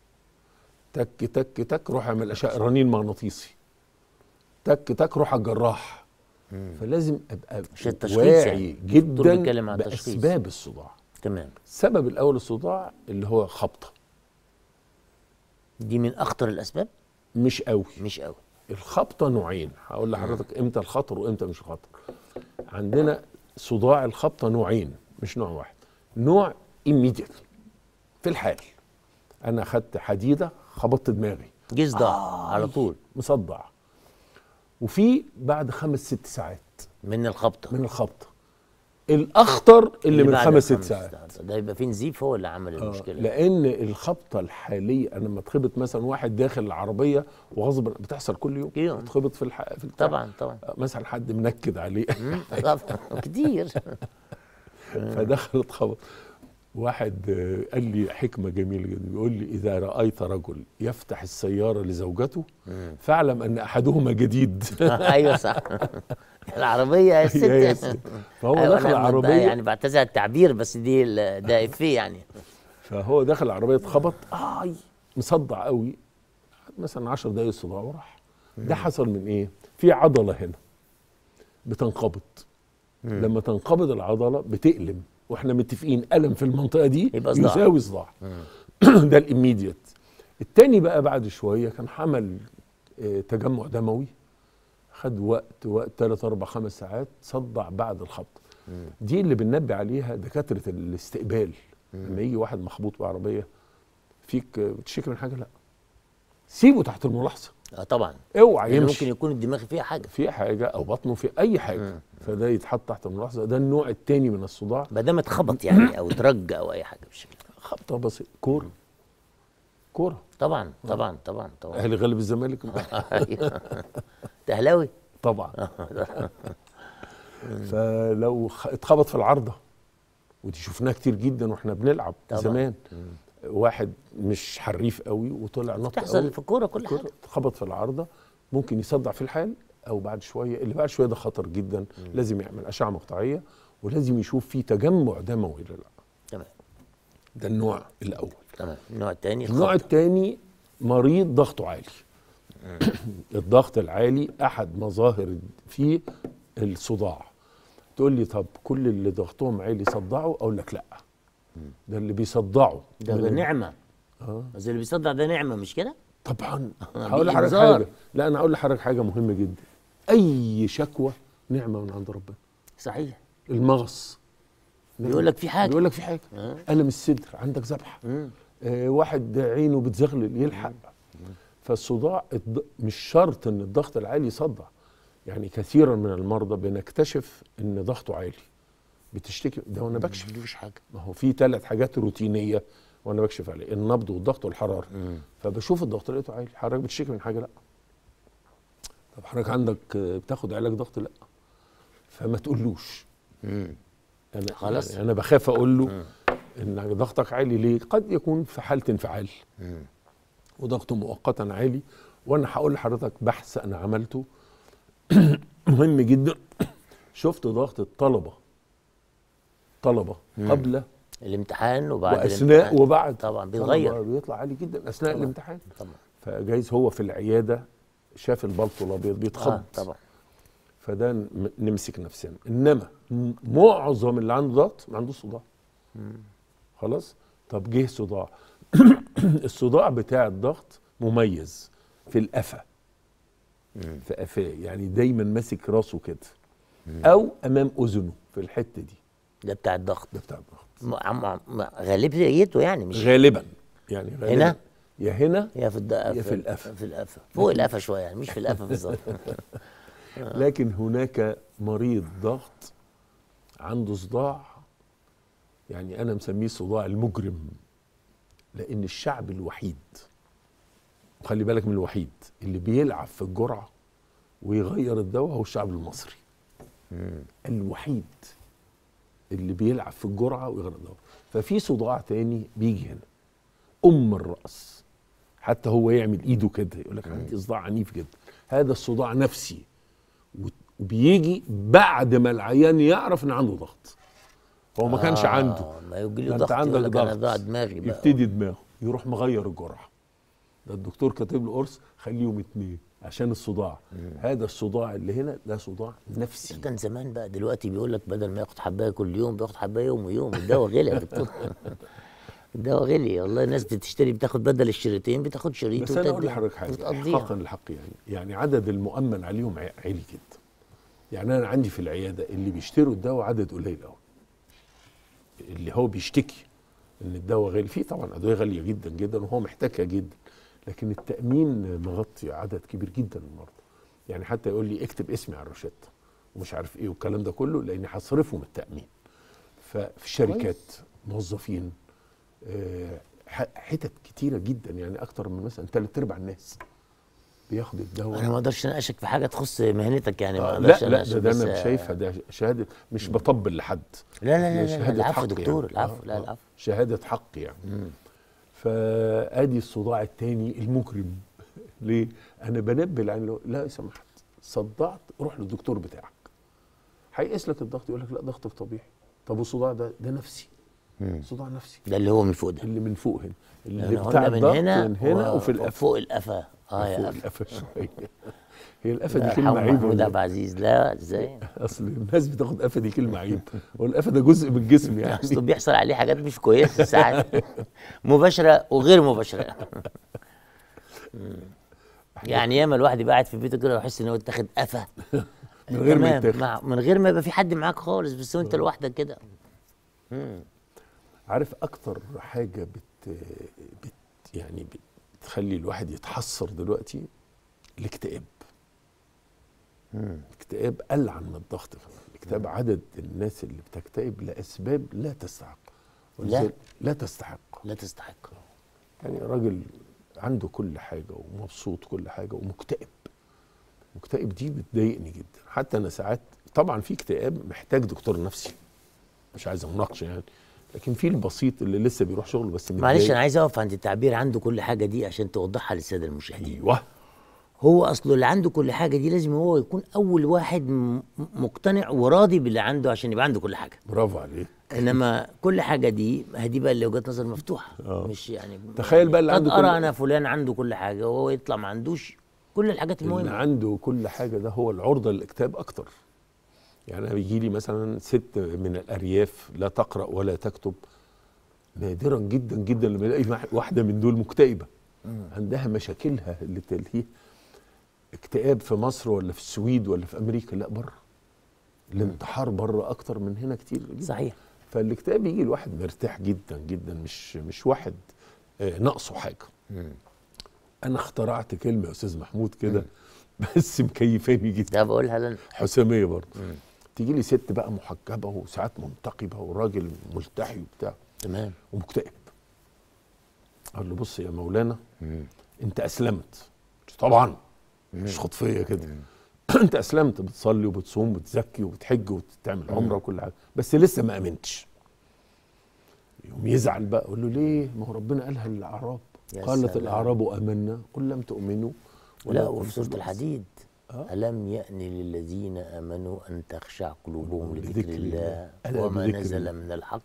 S2: تك تك تك روح اعمل اشعه رنين مغناطيسي تك تك روح على الجراح فلازم ابقى
S1: عشان التشخيص
S2: واعي
S1: يعني. الدكتور
S2: جدا
S1: بيتكلم عن التشخيص.
S2: باسباب الصداع
S1: تمام
S2: السبب الاول الصداع اللي هو خبطه
S1: دي من اخطر الاسباب
S2: مش قوي
S1: مش قوي
S2: الخبطه نوعين هقول لحضرتك امتى الخطر وامتى مش خطر عندنا صداع الخبطه نوعين مش نوع واحد نوع immediately في الحال انا اخدت حديده خبطت دماغي
S1: جه صداع على طول
S2: مصدع وفي بعد خمس ست ساعات
S1: من الخبطه
S2: من الخبطه الاخطر اللي, من
S1: بعد
S2: خمس ست
S1: الخمس
S2: ساعات
S1: ده يبقى في نزيف هو اللي عمل
S2: آه،
S1: المشكله
S2: لان الخبطه الحاليه انا لما اتخبط مثلا واحد داخل العربيه وغصب بتحصل كل يوم
S1: كل يوم.
S2: اتخبط في الح... في البتاع.
S1: طبعا طبعا
S2: مثلا حد منكد عليه
S1: مم، طبعا كتير
S2: فدخل اتخبط واحد آه، قال لي حكمه جميله جدا بيقول لي اذا رايت رجل يفتح السياره لزوجته فاعلم ان احدهما جديد
S1: ايوه صح العربيه يا ست
S2: يا ست. فهو
S1: أيوة
S2: دخل
S1: أنا
S2: العربيه
S1: يعني بعتذر على التعبير بس دي ال- ده افيه يعني
S2: فهو دخل العربيه اتخبط اي مصدع قوي مثلا 10 دقايق صداع وراح ده حصل من ايه في عضله هنا بتنقبض لما تنقبض العضله بتألم واحنا متفقين الم في المنطقه دي
S1: يبقى صداع.
S2: يساوي صداع ده الاميديت التاني بقى بعد شويه كان حمل آه، تجمع دموي خد وقت وقت 3 4 5 ساعات صدع بعد الخبط دي اللي بننبه عليها دكاتره الاستقبال لما يجي واحد مخبوط بعربيه فيك آه، بتشتكي من حاجه لا سيبه تحت الملاحظه
S1: اه طبعا
S2: اوعى
S1: يعني
S2: يمشي
S1: ممكن يكون الدماغ فيها حاجه
S2: في حاجه او بطنه في اي حاجه فده يتحط تحت الملاحظه ده النوع الثاني من الصداع
S1: ما دام اتخبط يعني او اترج او اي حاجه بالشكل ده.
S2: خبطه بسيطه كوره كوره
S1: طبعا طبعا طبعا طبعا
S2: اهلي غلب الزمالك امبارح.
S1: أيوة. تهلاوي
S2: طبعا فلو خ- اتخبط في العارضه ودي شفناها كتير جدا واحنا بنلعب
S1: طبعا.
S2: زمان واحد مش حريف قوي وطلع نط
S1: بتحصل
S2: قوي
S1: في الكوره كل
S2: كرة
S1: حاجه
S2: اتخبط في العارضه ممكن يصدع في الحال او بعد شويه اللي بعد شويه ده خطر جدا لازم يعمل اشعه مقطعيه ولازم يشوف فيه تجمع دموي ولا لا
S1: تمام
S2: ده النوع الاول
S1: تمام النوع الثاني
S2: النوع الثاني مريض ضغطه عالي الضغط العالي احد مظاهر فيه الصداع تقول لي طب كل اللي ضغطهم عالي صدعوا اقول لك لا ده اللي بيصدعوا
S1: ده,
S2: من
S1: ده
S2: ال-
S1: نعمه
S2: اه
S1: بس اللي بيصدع ده نعمه مش كده
S2: طبعا هقول لحضرتك
S1: بإنذار.
S2: حاجه لا انا هقول لحضرتك حاجه مهمه جدا اي شكوى نعمه من عند ربنا
S1: صحيح
S2: المغص
S1: بيقول لك في حاجه
S2: بيقول لك في حاجه
S1: آه.
S2: الم الصدر عندك ذبحه
S1: مم.
S2: آه واحد عينه بتزغلل يلحق فالصداع الض- مش شرط ان الضغط العالي يصدع يعني كثيرا من المرضى بنكتشف ان ضغطه عالي بتشتكي ده وانا بكشف
S1: مفيش حاجه
S2: ما هو في ثلاث حاجات روتينيه وانا بكشف عليه النبض والضغط والحراره فبشوف الضغط لقيته عالي حضرتك بتشتكي من حاجه لا طب حضرتك عندك آه، بتاخد علاج ضغط لا فما تقولوش
S1: مم.
S2: انا
S1: خلاص.
S2: يعني انا بخاف اقول له ان ضغطك عالي ليه قد يكون في حاله انفعال وضغطه مؤقتا عالي وانا هقول لحضرتك بحث انا عملته مهم جدا شفت ضغط الطلبه طلبه قبل
S1: الامتحان وبعد
S2: واثناء
S1: الامتحان.
S2: وبعد
S1: طبعا
S2: طلبة
S1: بيتغير
S2: بيطلع عالي جدا اثناء
S1: طبعا.
S2: الامتحان
S1: طبعا
S2: فجايز هو في العياده شاف البلطو الابيض بيتخض
S1: آه طبعا
S2: فده ن- نمسك نفسنا انما م- معظم اللي عنده ضغط ما عندوش صداع خلاص طب جه صداع الصداع بتاع الضغط مميز في القفا في قفاه يعني دايما ماسك راسه كده او امام اذنه في الحته دي
S1: ده بتاع الضغط
S2: ده بتاع الضغط
S1: م- عم- عم- غالبيته يعني مش
S2: غالبا يعني غالبا
S1: هنا؟
S2: يا هنا
S1: يا في الدقة
S2: يا في القفا.
S1: في القفا فوق القفا شويه يعني مش في القفا بالظبط
S2: لكن هناك مريض ضغط عنده صداع يعني انا مسميه صداع المجرم لان الشعب الوحيد وخلي بالك من الوحيد اللي بيلعب في الجرعه ويغير الدواء هو الشعب المصري الوحيد اللي بيلعب في الجرعه ويغير الدواء ففي صداع تاني بيجي هنا ام الراس حتى هو يعمل ايده كده يقول لك عندي صداع عنيف جدا هذا الصداع نفسي وبيجي بعد ما العيان يعرف ان عنده ضغط هو ما كانش
S1: آه،
S2: عنده
S1: ما يجي
S2: ده
S1: له
S2: انت
S1: ضغط
S2: عندك
S1: يقول لك انا
S2: ضغط
S1: ضاع دماغي بقى
S2: يبتدي دماغه يروح مغير الجرعه ده الدكتور كاتب له قرص خليهم اتنين عشان الصداع هذا الصداع اللي هنا ده صداع نفسي
S1: ده كان زمان بقى دلوقتي بيقول لك بدل ما ياخد حبايه كل يوم بياخد حبايه يوم ويوم الدواء غلي يا دكتور الدواء غلي والله الناس بتشتري بتاخد بدل الشريطين بتاخد شريط
S2: بس انا اقول
S1: وتدي-
S2: لحضرتك حاجه
S1: وتقضيها.
S2: احقاقا للحق يعني يعني عدد المؤمن عليهم ع- عالي جدا يعني انا عندي في العياده اللي بيشتروا الدواء عدد قليل قوي اللي هو بيشتكي ان الدواء غالي فيه طبعا ادويه غاليه جدا جدا وهو محتاجها جدا لكن التامين مغطي عدد كبير جدا من المرضى يعني حتى يقول لي اكتب اسمي على الروشته ومش عارف ايه والكلام ده كله لاني هصرفه من التامين ففي شركات موظفين آه، ح- حتت كتيره جدا يعني اكتر من مثلا ثلاث ارباع الناس بياخد الدواء
S1: انا ما اقدرش اناقشك في حاجه تخص مهنتك يعني ما
S2: آه،
S1: اقدرش
S2: لا لا
S1: أناقشك،
S2: ده, ده
S1: بس،
S2: انا
S1: آه،
S2: شايفها ده شهاده مش بطبل لحد
S1: لا لا لا,
S2: ده
S1: لا, لا
S2: شهادة
S1: العفو
S2: حق
S1: دكتور
S2: يعني.
S1: العفو
S2: آه،
S1: لا
S2: آه،
S1: العفو
S2: شهاده حق يعني فادي الصداع الثاني المجرم ليه؟ انا بنبه العين له لا سمحت صدعت روح للدكتور بتاعك هيقيس لك الضغط يقول لك لا ضغطك طبيعي طب والصداع ده ده نفسي صداع نفسي
S1: ده اللي هو من فوق ده
S2: اللي من فوق هنا اللي
S1: يعني
S2: بتاع
S1: قلنا من
S2: الضغط
S1: هنا
S2: من هنا
S1: و-
S2: وفي القفا
S1: فوق القفا اه يا
S2: فوق
S1: قفا
S2: القفا شويه هي القفا
S1: لا
S2: دي كلمه
S1: حول
S2: عيب
S1: محمود
S2: ولا
S1: عبد العزيز لا ازاي
S2: اصل الناس بتاخد قفا دي كلمه عيب والقفا ده جزء من الجسم يعني
S1: اصله بيحصل عليه حاجات مش كويسه ساعات مباشره وغير مباشره يعني ياما الواحد يبقى قاعد في بيته كده ويحس ان هو اتاخد قفا
S2: من غير ما
S1: تمام،
S2: يتاخد.
S1: مع من غير ما يبقى في حد معاك خالص بس وانت لوحدك كده
S2: عارف اكتر حاجه بت, بت يعني بتخلي الواحد يتحسر دلوقتي الاكتئاب الاكتئاب قل عن الضغط كمان الاكتئاب عدد الناس اللي بتكتئب لاسباب لا تستحق ولذلك- لا تستحق
S1: لا تستحق
S2: يعني راجل عنده كل حاجة ومبسوط كل حاجة ومكتئب مكتئب دي بتضايقني جدا حتى أنا ساعات طبعا في اكتئاب محتاج دكتور نفسي مش عايز مناقشة يعني لكن في البسيط اللي لسه بيروح شغله بس
S1: معلش
S2: متضايق.
S1: انا عايز اقف عند التعبير عنده كل حاجه دي عشان توضحها للساده المشاهدين
S2: ايوه
S1: هو اصله اللي عنده كل حاجه دي لازم هو يكون اول واحد م- مقتنع وراضي باللي عنده عشان يبقى عنده كل حاجه
S2: برافو عليك
S1: انما كل حاجه دي ما هي دي بقى اللي وجهه نظر مفتوحه
S2: آه.
S1: مش يعني
S2: تخيل بقى اللي
S1: قد
S2: عنده كل-
S1: ارى انا فلان عنده كل حاجه وهو يطلع ما عندوش كل الحاجات
S2: اللي
S1: المهمه
S2: عنده كل حاجة ده هو العرضة للاكتئاب أكتر يعني انا بيجي لي مثلا ست من الارياف لا تقرا ولا تكتب نادرا جدا جدا لما الاقي واحد- واحده من دول مكتئبه عندها مشاكلها اللي تلهيه اكتئاب في مصر ولا في السويد ولا في امريكا لا بره الانتحار بره اكتر من هنا كتير جدا
S1: صحيح
S2: فالاكتئاب يجي الواحد مرتاح جدا جدا مش مش واحد آه، ناقصه حاجه انا اخترعت كلمه يا استاذ محمود كده بس مكيفاني جدا
S1: ده بقولها لنا
S2: حساميه برضه تيجي لي ست بقى محجبه وساعات منتقبه وراجل ملتحي وبتاع
S1: تمام
S2: ومكتئب اقول له بص يا مولانا انت اسلمت طبعا مش خطفيه كده انت اسلمت بتصلي وبتصوم وبتزكي وبتحج وبتعمل عمره وكل حاجه بس لسه ما امنتش يقوم يزعل بقى اقول له ليه ما هو ربنا قالها للاعراب
S1: يا
S2: قالت
S1: سلام.
S2: الاعراب امنا قل لم تؤمنوا
S1: لا
S2: ولكن
S1: وفي سورة
S2: قولوا
S1: الحديد
S2: آه.
S1: ألم يأن للذين آمنوا أن تخشع قلوبهم لذكر
S2: لذكر
S1: الله
S2: الله. ألا
S1: وما
S2: بذكر
S1: نزل
S2: الله.
S1: من الحق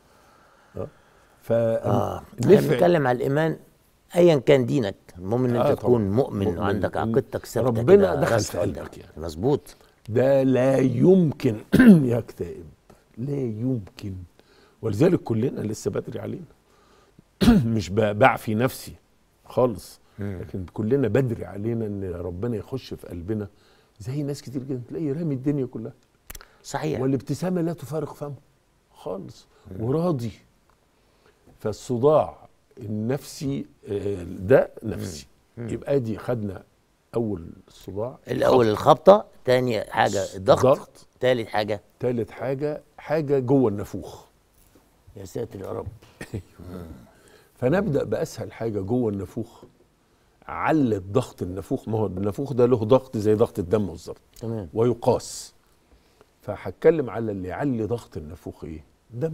S2: ف
S1: آه احنا
S2: نفع
S1: بنتكلم على الإيمان أيا كان دينك المهم إن أنت
S2: آه
S1: تكون
S2: طبعاً.
S1: مؤمن,
S2: مؤمن.
S1: وعندك
S2: إن
S1: عقيدتك ثابتة
S2: ربنا
S1: كده
S2: دخل
S1: راسخة
S2: في قلبك
S1: قدامك.
S2: يعني.
S1: مظبوط
S2: ده لا يمكن يكتئب لا يمكن ولذلك كلنا لسه بدري علينا مش ب- بعفي نفسي خالص لكن كلنا بدري علينا ان ربنا يخش في قلبنا زي ناس كتير جدا تلاقي رامي الدنيا كلها
S1: صحيح
S2: والابتسامه لا تفارق فمه خالص وراضي فالصداع النفسي آه، ده نفسي يبقى دي خدنا اول الصداع
S1: الأول الخبطة تاني حاجة الضغط
S2: ضغط.
S1: تالت حاجة
S2: تالت حاجه حاجه جوه النافوخ
S1: يا ساتر يا رب
S2: فنبدا باسهل حاجه جوه النافوخ علت ضغط النافوخ ما هو النافوخ ده له ضغط زي ضغط الدم بالظبط
S1: تمام
S2: ويقاس فهتكلم على اللي يعلي ضغط النافوخ ايه دم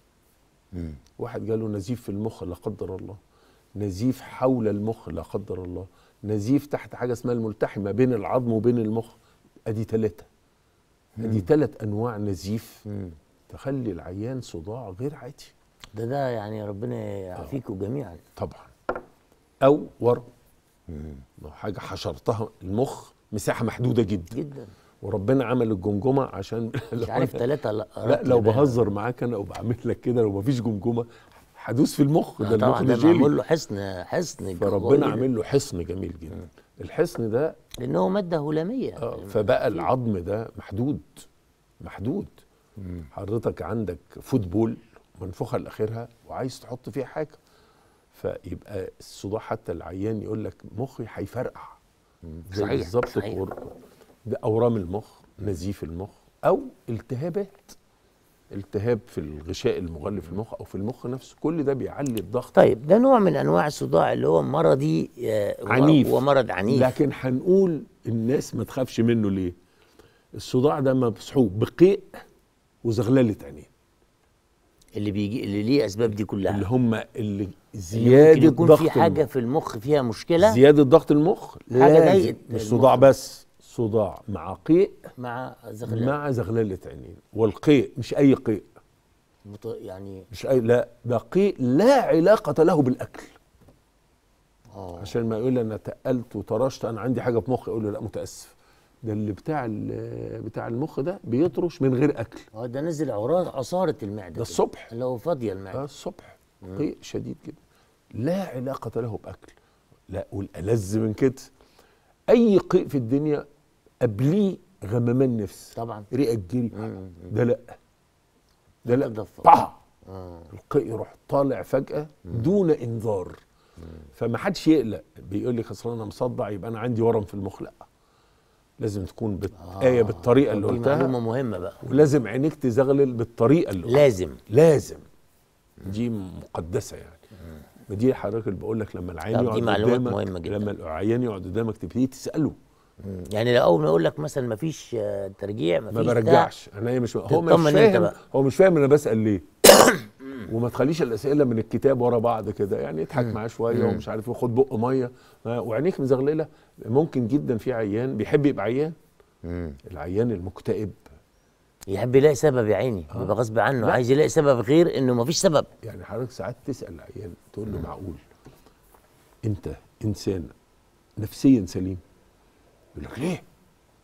S2: واحد جاله نزيف في المخ لا قدر الله نزيف حول المخ لا قدر الله نزيف تحت حاجه اسمها الملتحي ما بين العظم وبين المخ ادي ثلاثه ادي ثلاث انواع نزيف تخلي العيان صداع غير عادي
S1: ده ده يعني ربنا يعافيكم جميعا
S2: طبعا او ورم ما هو حاجه حشرتها المخ مساحه محدوده جدا
S1: جدا
S2: وربنا عمل الجمجمه عشان
S1: مش عارف ثلاثة لا
S2: لا لو بهزر معاك انا وبعمل لك كده لو مفيش جمجمه هدوس في المخ ده المخ
S1: طبعا
S2: ده
S1: ده معمول
S2: جيلي
S1: له حصن حصن قوي
S2: فربنا
S1: جداً.
S2: عامل له حصن جميل جدا الحصن ده
S1: لأنه مادة هلامية
S2: آه، فبقى العظم ده محدود محدود حضرتك عندك فوتبول منفوخه لاخرها وعايز تحط فيها حاجه فيبقى الصداع حتى العيان يقول لك مخي هيفرقع زي
S1: صحيح،
S2: بالظبط
S1: صحيح.
S2: الكور- ده اورام المخ نزيف المخ او التهابات التهاب في الغشاء المغلف المخ او في المخ نفسه كل ده بيعلي الضغط
S1: طيب ده نوع من انواع الصداع اللي هو مرضي آه، و-
S2: عنيف.
S1: ومرض عنيف
S2: لكن هنقول الناس ما تخافش منه ليه الصداع ده مصحوب بقيء وزغلله عينين
S1: اللي بيجي اللي ليه اسباب دي كلها
S2: اللي هم اللي
S1: اللي ممكن
S2: زياده
S1: يكون
S2: ضغط
S1: في حاجه
S2: المخ.
S1: في المخ فيها مشكله
S2: زياده ضغط المخ
S1: حاجة
S2: لازم
S1: ضايقت
S2: مش
S1: المخ.
S2: صداع بس صداع مع قيء
S1: مع زغلله
S2: مع زغلله عينين والقيء مش اي قيء
S1: مط... يعني
S2: مش اي لا ده قيء لا علاقه له بالاكل
S1: اه
S2: عشان ما يقول لي انا تقلت وطرشت انا عندي حاجه في مخي اقول له لا متاسف ده اللي بتاع ال- بتاع المخ ده بيطرش من غير اكل
S1: اه ده نزل عراض عصاره المعده كده.
S2: الصبح.
S1: اللي هو فاضيه
S2: آه
S1: المعده
S2: الصبح قيء شديد جدا لا علاقة له بأكل لا والألذ من كده أي قيء في الدنيا قبليه غممان نفس
S1: طبعا
S2: رئة تجري ده لا ده لا
S1: تتدفق.
S2: طع
S1: اه
S2: القيء يروح طالع فجأة دون إنذار فما حدش يقلق بيقول لك اصل انا مصدع يبقى انا عندي ورم في المخ لا لازم تكون بت... آية بالطريقة اللي
S1: دي
S2: قلتها
S1: معلومه مهمه بقى
S2: ولازم عينيك تزغلل بالطريقة اللي قلتها
S1: لازم
S2: لازم دي مقدسه يعني ما دي حضرتك اللي بقول لك لما العيان
S1: طب دي
S2: يقعد
S1: معلومات
S2: قدامك
S1: مهمة جدا.
S2: لما العيان يقعد قدامك تبتدي تساله
S1: مم. يعني لو اول ما يقول لك مثلا ما فيش ترجيع ما
S2: ما
S1: فيش
S2: برجعش انا هي مش هو مش
S1: تطمن انت
S2: فاهم
S1: بقى.
S2: هو مش فاهم انا بسال ليه وما تخليش الاسئله من الكتاب ورا بعض كده يعني اضحك معاه شويه ومش عارف ياخد بق ميه آه، وعينيك مزغلله ممكن جدا في عيان بيحب يبقى عيان العيان المكتئب
S1: يحب يلاقي سبب يا عيني بيبقى غصب عنه
S2: لا.
S1: عايز يلاقي سبب غير انه ما فيش سبب
S2: يعني حضرتك ساعات تسال العيان تقول له معقول انت انسان نفسيا سليم يقول لك ليه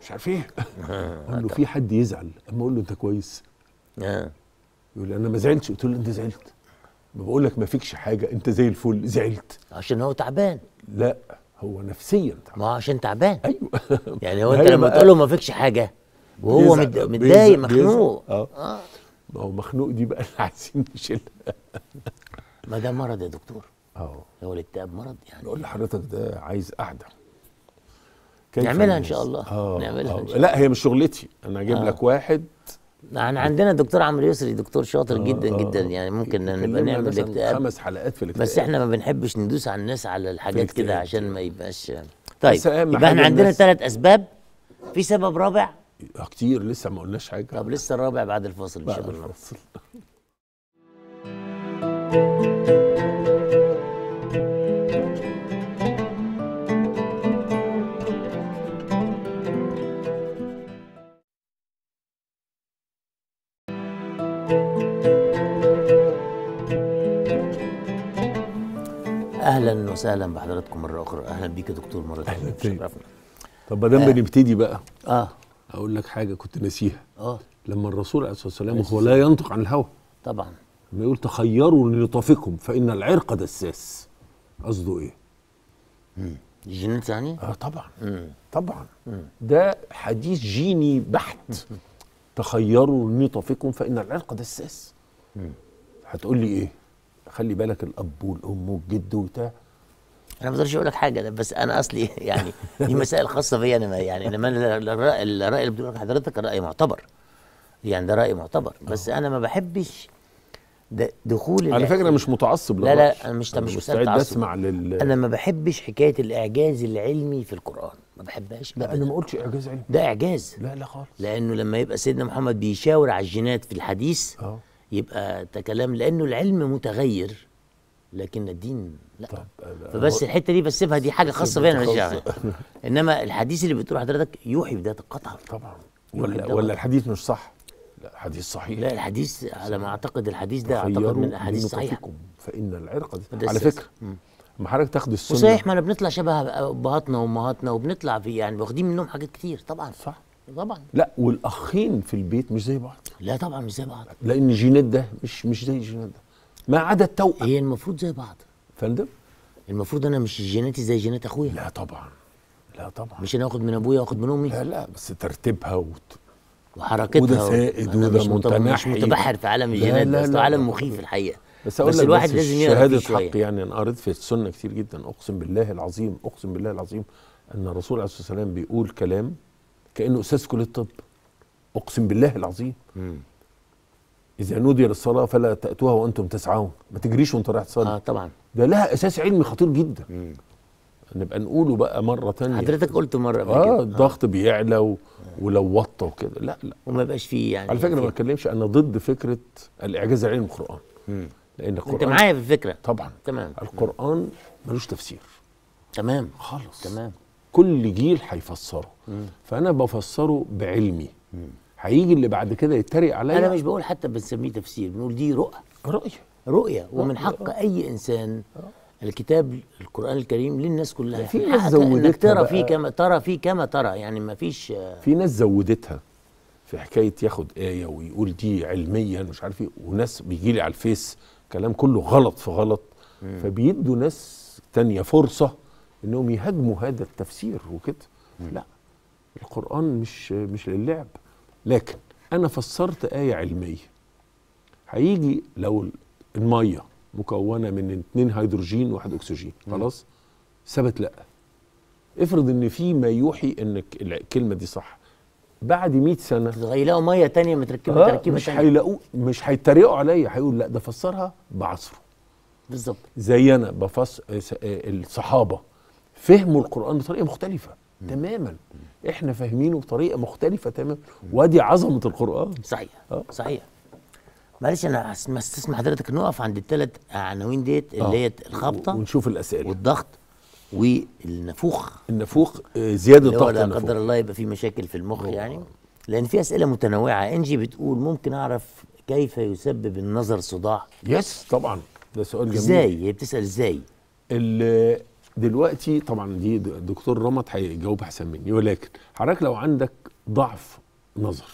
S2: مش عارف ايه اقول له في حد يزعل اما اقول له انت كويس
S1: آه.
S2: يقول لي انا ما زعلتش قلت له انت زعلت ما بقول لك ما فيكش حاجه انت زي الفل زعلت
S1: عشان هو تعبان
S2: لا هو نفسيا تعب.
S1: ما هو عشان تعبان
S2: ايوه
S1: يعني هو
S2: ما
S1: انت
S2: هي
S1: لما
S2: بقى-
S1: تقول له ما فيكش حاجه وهو
S2: بيزعل-
S1: مد-
S2: بيزعل-
S1: متضايق
S2: بيزعل.
S1: مخنوق
S2: اه
S1: اه
S2: ما هو مخنوق دي بقى اللي عايزين نشيلها
S1: ما ده مرض يا دكتور
S2: اه
S1: هو الاكتئاب مرض يعني
S2: بقول لحضرتك ده عايز قعده كيف
S1: نعملها إن
S2: الناس؟
S1: شاء الله.
S2: آه
S1: نعملها إن
S2: آه.
S1: شاء
S2: لا هي مش شغلتي انا اجيب
S1: آه.
S2: لك واحد
S1: احنا عندنا دكتور عمرو يسري دكتور شاطر
S2: آه،
S1: جدا
S2: آه،
S1: جدا
S2: آه.
S1: يعني ممكن نبقى
S2: يكلمنا
S1: نعمل
S2: مثلاً
S1: الاكتئاب
S2: خمس حلقات في الاكتئاب
S1: بس احنا ما بنحبش ندوس على الناس على الحاجات
S2: الاكتئاب.
S1: كده عشان ما يبقاش طيب
S2: بس أهم
S1: يبقى
S2: حاجة
S1: احنا عندنا
S2: الناس-
S1: ثلاث اسباب في سبب رابع
S2: آه، كتير لسه ما قلناش حاجه
S1: طب لسه الرابع بعد الفاصل ان
S2: بعد
S1: شاء الله
S2: الفاصل
S1: اهلا وسهلا بحضراتكم مره اخرى اهلا بيك يا دكتور مره ثانيه
S2: تاني.
S1: شرفنا
S2: طب ما دام بنبتدي بقى
S1: اه
S2: اقول لك حاجه كنت ناسيها
S1: اه
S2: لما الرسول عليه الصلاه والسلام هو لا ينطق عن الهوى
S1: طبعا
S2: لما يقول تخيروا لنطفكم فان العرق دساس قصده ايه؟
S1: الجينات يعني
S2: اه طبعا طبعا ده حديث جيني بحت تخيروا لنطفكم فان العرق دساس هتقول لي ايه؟ خلي بالك الاب والام والجد وبتاع
S1: انا ما اقدرش اقول لك حاجه بس انا اصلي يعني دي مسائل خاصه بيا انا ما- يعني انما أنا الراي الراي اللي بتقول حضرتك راي معتبر يعني ده راي معتبر بس انا ما بحبش د- دخول
S2: على
S1: الإع-
S2: فكره مش متعصب
S1: لا
S2: للرأي.
S1: لا انا مش مش مسألة
S2: مستعد
S1: تعصب.
S2: اسمع لل
S1: انا ما بحبش حكايه الاعجاز العلمي في القران ما بحبهاش
S2: لا
S1: أبداً.
S2: انا ما قلتش اعجاز علمي
S1: ده اعجاز
S2: لا لا خالص
S1: لانه لما يبقى سيدنا محمد بيشاور على الجينات في الحديث
S2: اه
S1: يبقى ده كلام لانه العلم متغير لكن الدين لا
S2: طب أنا-
S1: فبس الحته دي بسيبها دي حاجه خاصه بيا انا ماليش
S2: خاصة.
S1: دعوه انما الحديث اللي بتقول حضرتك يوحي بدايه القطع
S2: طبعا
S1: يوحي
S2: ولا
S1: بداية
S2: ولا
S1: القطع.
S2: الحديث مش صح لا حديث صحيح
S1: لا الحديث على ما اعتقد الحديث ده اعتقد
S2: تخيروا
S1: من الاحاديث الصحيحه
S2: لنطفكم فان العرق دس-
S1: ده
S2: على
S1: السياسة.
S2: فكره لما حضرتك تاخد السنه
S1: وصحيح ما انا بنطلع شبه ابهاتنا وامهاتنا وبنطلع في يعني واخدين منهم حاجات كتير طبعا
S2: صح
S1: طبعا
S2: لا والاخين في البيت مش زي بعض
S1: لا طبعا مش زي بعض
S2: لان الجينات ده مش مش زي الجينات ده ما عدا التوأم
S1: هي المفروض زي بعض
S2: فندم
S1: المفروض انا مش جيناتي زي جينات اخويا
S2: لا طبعا لا طبعا
S1: مش انا اخد من ابويا واخد من امي
S2: لا لا بس ترتيبها وت...
S1: وحركتها
S2: وده
S1: و-
S2: سائد
S1: أنا
S2: وده
S1: مش مت- مش
S2: متنحي.
S1: متبحر في عالم
S2: لا،
S1: الجينات
S2: لا،
S1: ده اصله
S2: لا،
S1: عالم
S2: لا.
S1: مخيف الحقيقه
S2: بس اقول
S1: بس
S2: لك
S1: الواحد
S2: بس
S1: لازم يقرا
S2: شهاده
S1: فيه شويه
S2: حق يعني انا قريت في السنه كتير جدا اقسم بالله العظيم اقسم بالله العظيم ان الرسول عليه الصلاه والسلام بيقول كلام كانه استاذ كليه الطب اقسم بالله العظيم
S1: مم.
S2: اذا نودي للصلاه فلا تاتوها وانتم تسعون ما تجريش وانت رايح تصلي
S1: اه طبعا
S2: ده لها اساس علمي خطير جدا
S1: مم.
S2: نبقى نقوله بقى مره تانية
S1: حضرتك قلت مره قبل
S2: اه
S1: كده
S2: الضغط بيعلى و... ولو وطى وكده لا لا
S1: وما يبقاش فيه يعني
S2: على فكره ما
S1: في-
S2: بتكلمش انا ضد فكره الاعجاز العلمي في القران
S1: مم.
S2: لان القران
S1: انت معايا في الفكره
S2: طبعا
S1: تمام
S2: القران ملوش تفسير
S1: تمام
S2: خالص
S1: تمام
S2: كل جيل هيفسره فانا بفسره بعلمي هيجي اللي بعد كده يتريق عليا
S1: انا مش بقول حتى بنسميه تفسير بنقول دي رؤى
S2: رؤيه
S1: رؤيه ومن حق اي انسان الكتاب القران الكريم للناس كلها
S2: في
S1: من
S2: ناس
S1: حقك انك
S2: زودتها
S1: ترى
S2: بقى.
S1: فيه كما ترى فيه كما ترى يعني ما فيش
S2: في ناس زودتها في حكايه ياخد ايه ويقول دي علميا مش عارف ايه وناس بيجي لي على الفيس كلام كله غلط في غلط فبيدوا ناس تانية فرصه انهم يهاجموا هذا التفسير وكده لا القران مش مش للعب لكن انا فسرت ايه علميه هيجي لو الميه مكونه من اتنين هيدروجين وواحد اكسجين خلاص ثبت لا افرض ان في ما يوحي ان الكلمه دي صح بعد 100 سنه
S1: يلاقوا ميه تانية متركبه
S2: آه
S1: تركيبه
S2: مش
S1: تانية
S2: هيلاقوه مش هيتريقوا عليا هيقول لا ده فسرها بعصره
S1: بالظبط
S2: زي انا بفس آه، س- آه، الصحابه فهموا القران بطريقه مختلفه تماما احنا فاهمينه بطريقه مختلفه تماما وادي عظمه القران
S1: صحيح
S2: آه.
S1: صحيح معلش انا هس- ما استسمح حضرتك نقف عند الثلاث عناوين ديت اللي
S2: آه.
S1: هي الخبطه
S2: ونشوف الاسئله
S1: والضغط والنفوخ
S2: النفوخ آه، زياده
S1: اللي هو
S2: ضغط
S1: لا
S2: النفوخ
S1: قدر الله يبقى في مشاكل في المخ يعني لان في اسئله متنوعه انجي بتقول ممكن اعرف كيف يسبب النظر صداع
S2: يس طبعا ده سؤال جميل
S1: ازاي هي بتسال ازاي
S2: ال- دلوقتي طبعا دي د- دكتور رمض هيجاوب احسن مني ولكن حضرتك لو عندك ضعف نظر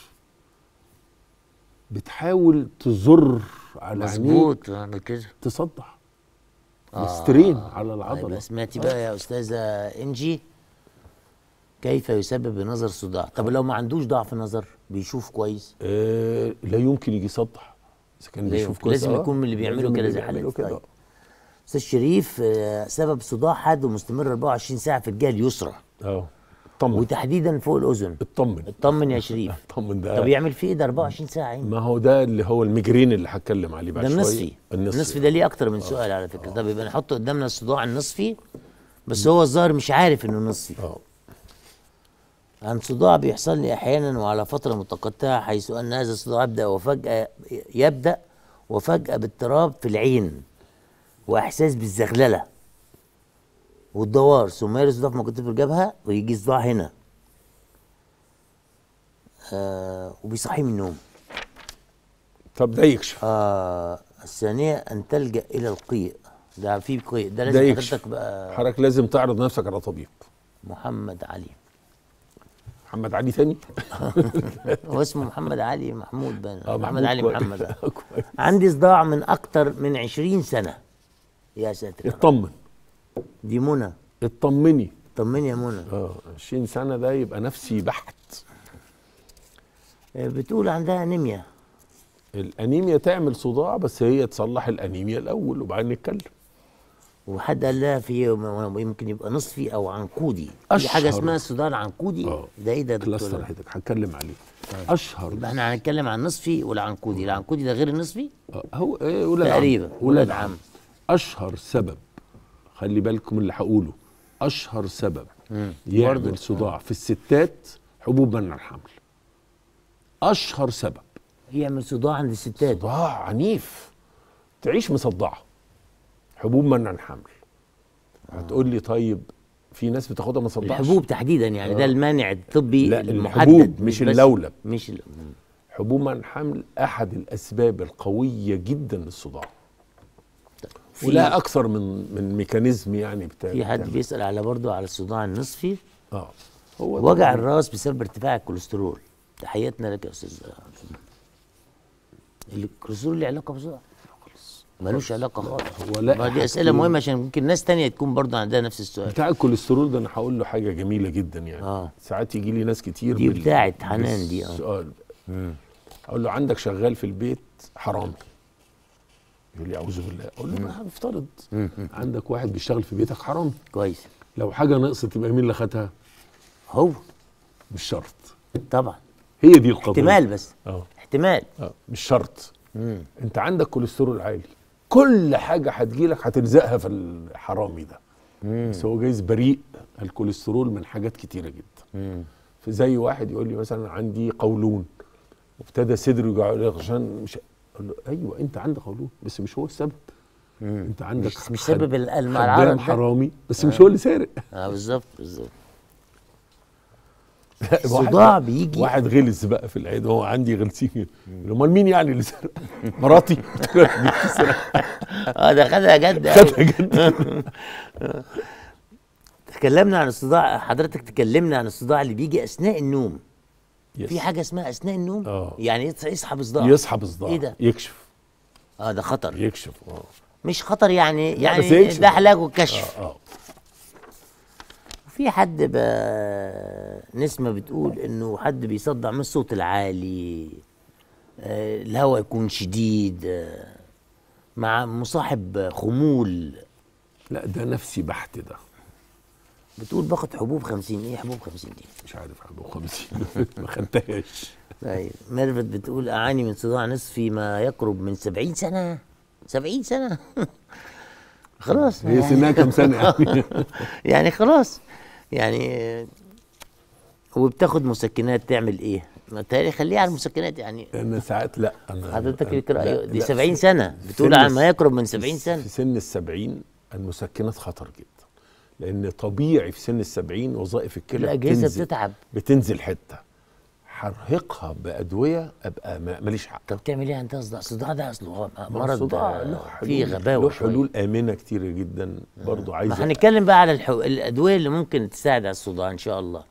S2: بتحاول تزر على عينيك
S1: مظبوط اعمل كده
S2: تصدع
S1: آه.
S2: مسترين على العضله
S1: يبقى سمعتي بقى يا استاذه انجي كيف يسبب النظر صداع طب لو ما عندوش ضعف نظر بيشوف كويس
S2: آه لا يمكن يجي يصدع اذا كان
S1: لا
S2: بيشوف
S1: يمكن.
S2: كويس
S1: لازم
S2: آه.
S1: يكون من اللي بيعملوا
S2: لازم
S1: كده
S2: اللي
S1: زي
S2: بيعملوا
S1: حالتك.
S2: كده
S1: طيب. استاذ شريف آه، سبب صداع حاد ومستمر 24 ساعه في الجهه اليسرى
S2: اه اطمن
S1: وتحديدا فوق الاذن
S2: اطمن
S1: اطمن يا شريف
S2: اطمن ده
S1: طب يعمل فيه ايه ده 24 ساعه يعني
S2: ما هو ده اللي هو الميجرين اللي هتكلم عليه بعد
S1: ده
S2: شويه
S1: النصفي النصفي ده ليه اكتر من سؤال على فكره طب يبقى نحط قدامنا الصداع النصفي بس هو الظاهر مش عارف انه نصفي
S2: اه
S1: عن صداع بيحصل لي احيانا وعلى فتره متقطعه حيث ان هذا الصداع يبدا وفجاه يبدا وفجاه باضطراب في العين واحساس بالزغلله والدوار ثم يرى صداع في منطقه الجبهه ويجي صداع هنا آه وبيصحي من النوم
S2: طب ده يكشف
S1: آه الثانيه ان تلجا الى القيء ده في قيء ده
S2: ده
S1: لازم
S2: يكشف
S1: حضرتك بقى
S2: حضرتك لازم تعرض نفسك على طبيب
S1: محمد علي
S2: محمد علي ثاني
S1: هو اسمه محمد علي محمود بن
S2: آه،
S1: محمد علي
S2: كويس.
S1: محمد آه.
S2: كويس.
S1: عندي صداع من اكتر من 20 سنه يا ساتر يا رب.
S2: اطمن
S1: دي منى
S2: اطمني
S1: طمني يا منى
S2: اه 20 سنه ده يبقى نفسي بحت
S1: آه، بتقول عندها انيميا
S2: الانيميا تعمل صداع بس هي تصلح الانيميا الاول وبعدين نتكلم
S1: وحد قال لها في يمكن يبقى نصفي او عنقودي في
S2: أشهر.
S1: حاجه اسمها الصداع العنقودي
S2: آه.
S1: ده ايه ده يا
S2: كلاستر
S1: دكتور
S2: حضرتك هتكلم عليه اشهر
S1: يبقى احنا هنتكلم عن النصفي والعنقودي العنقودي ده غير النصفي
S2: آه، هو إيه ولاد عم.
S1: تقريبا ولاد عم
S2: اشهر سبب خلي بالكم اللي هقوله اشهر سبب
S1: برضو.
S2: يعمل صداع في الستات حبوب منع الحمل اشهر سبب
S1: يعمل صداع عند الستات
S2: صداع عنيف تعيش مصدعه حبوب منع الحمل هتقول لي طيب في ناس بتاخدها ما تصدعش
S1: الحبوب تحديدا يعني ده المانع الطبي
S2: لا،
S1: المحدد
S2: الحبوب مش
S1: بس-
S2: اللولب.
S1: مش ال-
S2: حبوب منع الحمل احد الاسباب القويه جدا للصداع
S1: في-
S2: ولا اكثر من من ميكانيزم يعني بتاع
S1: في حد
S2: بتاع-
S1: بيسال على برضه على الصداع النصفي
S2: اه هو ده.
S1: وجع الراس بسبب ارتفاع الكوليسترول تحياتنا لك يا استاذ الكوليسترول له علاقه بصداع ملوش علاقه خالص
S2: هو لا
S1: ما دي
S2: أحد
S1: اسئله
S2: فيهم-
S1: مهمه عشان ممكن ناس تانية تكون برضه عندها نفس السؤال
S2: بتاع الكوليسترول ده انا هقول له حاجه جميله جدا يعني
S1: آه.
S2: ساعات يجي لي ناس كتير
S1: دي
S2: بال-
S1: بتاعت حنان دي، آه.
S2: بالسؤال ده. اقول له عندك شغال في البيت حرامي يقول لي اعوذ بالله اقول له ما افترض عندك واحد بيشتغل في بيتك حرامي
S1: كويس
S2: لو حاجه نقصت يبقى مين اللي خدها
S1: هو
S2: مش شرط
S1: طبعا
S2: هي دي القضيه
S1: احتمال بس
S2: اه
S1: احتمال
S2: اه مش شرط انت عندك كوليسترول عالي كل حاجه هتجيلك هتلزقها في الحرامي ده بس هو جايز بريء الكوليسترول من حاجات كتيره جدا فزي واحد يقول لي مثلا عندي قولون وابتدى صدره يوجع عشان مش اقول له ايوه انت عندك قولون بس مش هو السبب انت عندك
S1: مش- مش
S2: خد-
S1: سبب ال- الم-
S2: خدام
S1: العرض ده.
S2: حرامي بس مش هو اللي سارق
S1: اه بالظبط بالظبط
S2: واحد-
S1: الصداع بيجي
S2: واحد غلس بقى في العيد هو عندي غلسين امال مين يعني اللي سرق مراتي
S1: اه ده خدها جد أوي.
S2: خدها جد
S1: تكلمنا عن الصداع حضرتك تكلمنا عن الصداع اللي بيجي اثناء النوم
S2: يس.
S1: في حاجه اسمها اثناء النوم
S2: آه.
S1: يعني يصحى يصحى بصداع
S2: يصحى بصداع
S1: ايه ده
S2: يكشف
S1: اه ده خطر
S2: يكشف اه
S1: مش خطر يعني
S2: بس
S1: يعني
S2: يكشف.
S1: ده علاج وكشف
S2: اه
S1: في حد بقى نسمة بتقول انه حد بيصدع من الصوت العالي آه الهواء يكون شديد آه مع مصاحب خمول
S2: لا ده نفسي بحت ده
S1: بتقول باخد حبوب 50 ايه حبوب 50 دي
S2: مش عارف عنده 50 ما خدتهاش
S1: طيب ميرفت بتقول اعاني من صداع نصفي ما يقرب من 70 سنه 70 سنه خلاص
S2: هي سنها كام سنه يعني
S1: يعني خلاص يعني آه، وبتاخد مسكنات تعمل ايه؟ ما تهيألي خليها على المسكنات يعني
S2: انا ساعات لا انا
S1: حضرتك
S2: أنا-
S1: يقرأ
S2: لا،
S1: دي
S2: لا،
S1: 70
S2: في-
S1: سنة
S2: في
S1: بتقول
S2: سن
S1: عن
S2: الس-
S1: ما يقرب من
S2: في-
S1: 70 سنة
S2: في سن السبعين المسكنات خطر جدا لان طبيعي في سن السبعين وظائف الكلى
S1: الأجهزة
S2: بتنزل
S1: بتتعب
S2: بتنزل حته هرهقها بادويه ابقى ما- ماليش حق
S1: طب تعمل ايه عندها صداع الصداع ده اصله هو
S2: ما هو
S1: مرض
S2: الصداع
S1: آه،
S2: له
S1: فيه
S2: حلول-
S1: غباوه
S2: له
S1: شوية.
S2: حلول امنه كتيره جدا برضو
S1: ما
S2: عايزه
S1: هنتكلم بقى على الحو... الادويه اللي ممكن تساعد على الصداع ان شاء الله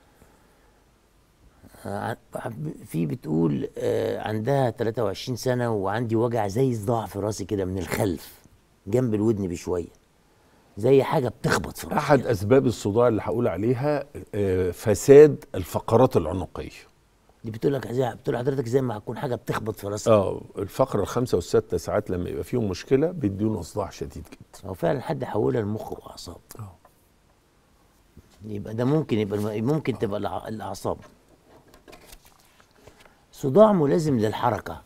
S1: آه، ع- في بتقول آه، عندها 23 سنه وعندي وجع زي صداع في راسي كده من الخلف جنب الودن بشويه زي حاجه بتخبط في راسي
S2: احد
S1: كده.
S2: اسباب الصداع اللي هقول عليها آه، فساد الفقرات العنقيه
S1: دي بتقول لك زي بتقول لحضرتك زي ما هتكون حاجه بتخبط في راسك
S2: اه الفقره الخامسه والسادسه ساعات لما يبقى فيهم مشكله بيدينا صداع شديد جدا
S1: هو فعلا حد حولها لمخ واعصاب
S2: اه
S1: يبقى ده ممكن يبقى الم- ممكن تبقى الع- الاعصاب صداع ملازم للحركه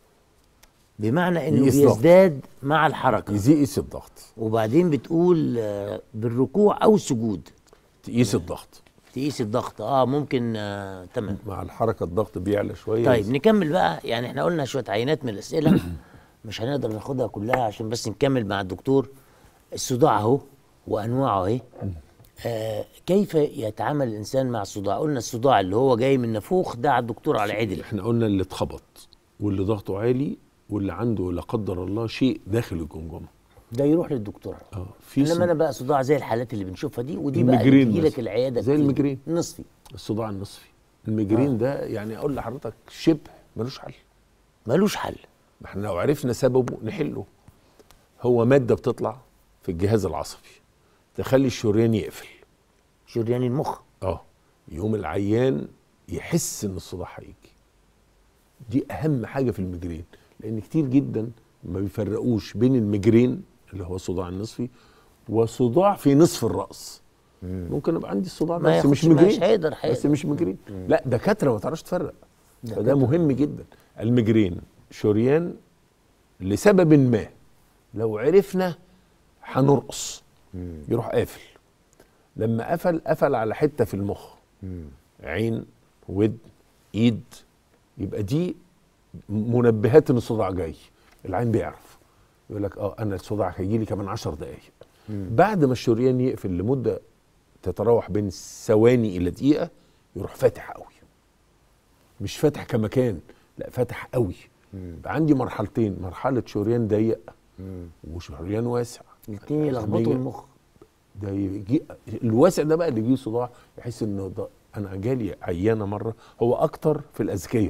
S1: بمعنى انه
S2: يقيس ضغط.
S1: بيزداد مع الحركه
S2: يقيس الضغط
S1: وبعدين بتقول آه، بالركوع او السجود
S2: تقيس الضغط
S1: تقيس الضغط اه ممكن آه تمام
S2: مع الحركه الضغط بيعلى شويه
S1: طيب نكمل بقى يعني احنا قلنا شويه عينات من الاسئله مش هنقدر ناخدها كلها عشان بس نكمل مع الدكتور الصداع اهو وانواعه اهي آه كيف يتعامل الانسان مع الصداع قلنا الصداع اللي هو جاي من نافوخ ده على الدكتور على عدل
S2: احنا قلنا اللي اتخبط واللي ضغطه عالي واللي عنده لا قدر الله شيء داخل الجمجمه
S1: ده يروح للدكتور
S2: اه في
S1: انما
S2: صد-
S1: انا بقى صداع زي الحالات اللي بنشوفها دي ودي بقى
S2: الميجرين
S1: بتجي لك
S2: مثلا.
S1: العياده
S2: زي
S1: كتير.
S2: الميجرين.
S1: نصفي
S2: الصداع النصفي الميجرين
S1: آه.
S2: ده يعني اقول لحضرتك شبه ملوش حل
S1: ملوش حل
S2: ما احنا لو عرفنا سببه نحله هو ماده بتطلع في الجهاز العصبي تخلي الشريان يقفل
S1: شريان المخ
S2: اه يوم العيان يحس ان الصداع هيجي دي اهم حاجه في الميجرين لان كتير جدا ما بيفرقوش بين الميجرين اللي هو الصداع النصفي وصداع في نصف الراس ممكن ابقى عندي الصداع
S1: ما
S2: ده بس مش
S1: ياخدش-
S2: ميجرين
S1: مش هيقدر-
S2: بس
S1: هيقدر.
S2: مش ميجرين لا دكاتره ما تعرفش تفرق فده
S1: دكاترة.
S2: مهم جدا الميجرين شريان لسبب ما لو عرفنا هنرقص يروح قافل لما قفل قفل على حته في المخ عين ود ايد يبقى دي منبهات ان الصداع جاي العين بيعرف يقول لك اه انا الصداع هيجي لي كمان 10 دقائق بعد ما الشريان يقفل لمده تتراوح بين ثواني الى دقيقه يروح فاتح قوي مش فاتح كمكان لا فاتح قوي يبقى عندي مرحلتين مرحله شريان ضيق وشريان واسع
S1: الاثنين يلخبطوا
S2: أهمية.
S1: المخ
S2: ده يجي الواسع ده بقى اللي يجيه صداع يحس انه ده انا جالي عيانه مره هو اكتر في الاذكياء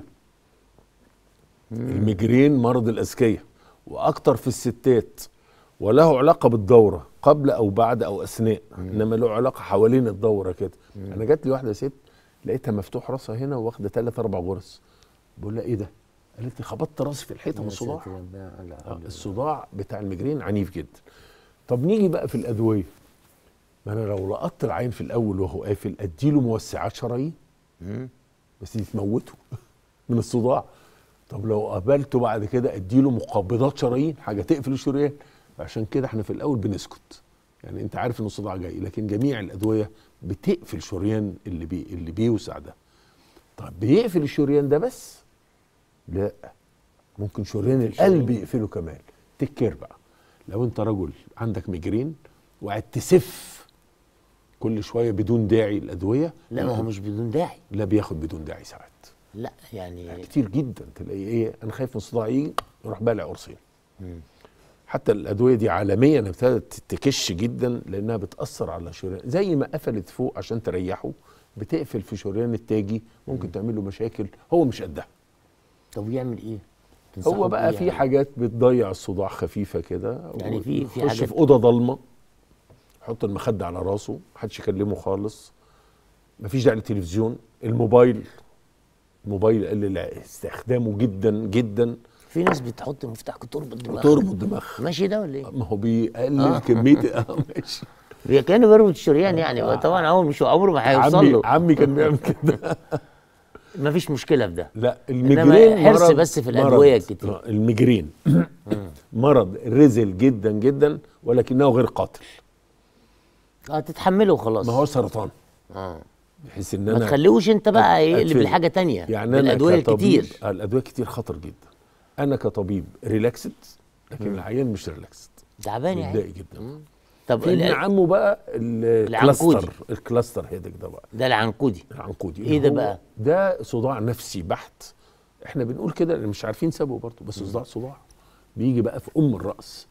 S2: الميجرين مرض الاذكياء واكتر في الستات وله علاقه بالدوره قبل او بعد او اثناء انما له علاقه حوالين الدوره كده انا جات لي واحده ست لقيتها مفتوح راسها هنا واخده ثلاث اربع غرز بقول لها ايه ده قالت لي خبطت راسي في الحيطه من الصداع آه، الصداع بتاع الميجرين عنيف جدا طب نيجي بقى في الادويه ما انا لو لقطت العين في الاول وهو قافل اديله موسعات شرايين بس دي تموته من الصداع طب لو قابلته بعد كده اديله مقبضات شرايين حاجه تقفل الشريان عشان كده احنا في الاول بنسكت يعني انت عارف ان الصداع جاي لكن جميع الادويه بتقفل شريان اللي بي اللي بيوسع ده طب بيقفل الشريان ده بس لا ممكن شريان القلب يقفله كمان تكر بقى لو انت رجل عندك ميجرين وقاعد تسف كل شويه بدون داعي الادويه
S1: لا ما هو مش بدون داعي
S2: لا بياخد بدون داعي ساعات
S1: لا يعني
S2: كتير جدا تلاقي ايه انا خايف من الصداع يجي يروح بالع قرصين حتى الادويه دي عالميا ابتدت تكش جدا لانها بتاثر على شريان زي ما قفلت فوق عشان تريحه بتقفل في شريان التاجي ممكن تعمل له مشاكل هو مش قدها
S1: طب يعمل ايه؟ تنصحه
S2: هو بقى
S1: بإيه
S2: في
S1: يعني؟
S2: حاجات بتضيع الصداع خفيفه كده
S1: يعني في- في
S2: يخش
S1: حاجات-
S2: في اوضه ضلمه يحط المخده على راسه محدش يكلمه خالص مفيش داعي للتلفزيون الموبايل الموبايل قلل استخدامه جدا جدا
S1: في ناس بتحط مفتاح تربط دماغها
S2: تربط دماغها
S1: ماشي ده ولا ايه؟
S2: ما هو بيقلل
S1: آه.
S2: كميه اه ماشي
S1: هي كانه بيربط الشريان يعني هو طبعا هو مش عمره ما هيوصل
S2: عمي
S1: له
S2: عمي كان بيعمل كده
S1: مفيش مشكله في ده
S2: لا
S1: إنما
S2: الميجرين
S1: حرص
S2: مرض-
S1: بس في
S2: مرض.
S1: الأدوية الكتير.
S2: آه، الميجرين مرض رزل جدا جدا ولكنه غير قاتل
S1: اه تتحمله وخلاص
S2: ما هو سرطان
S1: اه
S2: بحيث ان
S1: ما
S2: انا
S1: تخليهوش انت بقى يقلب
S2: أتفهم.
S1: لحاجه تانية
S2: يعني انا
S1: الادويه
S2: كطبيب-
S1: الكتير
S2: آه، الادويه كتير خطر جدا انا كطبيب ريلاكسد لكن العيان مش ريلاكسد
S1: تعبان يعني
S2: متضايق جدا
S1: طب
S2: في ابن
S1: ال-
S2: عمه بقى
S1: العنقودي.
S2: الكلاستر الكلاستر هيدك ده بقى
S1: ده العنقودي
S2: العنقودي
S1: إيه ده
S2: هو-
S1: بقى؟
S2: ده صداع نفسي بحت احنا بنقول كده لأن مش عارفين سببه برضه بس صداع صداع بيجي بقى في ام الراس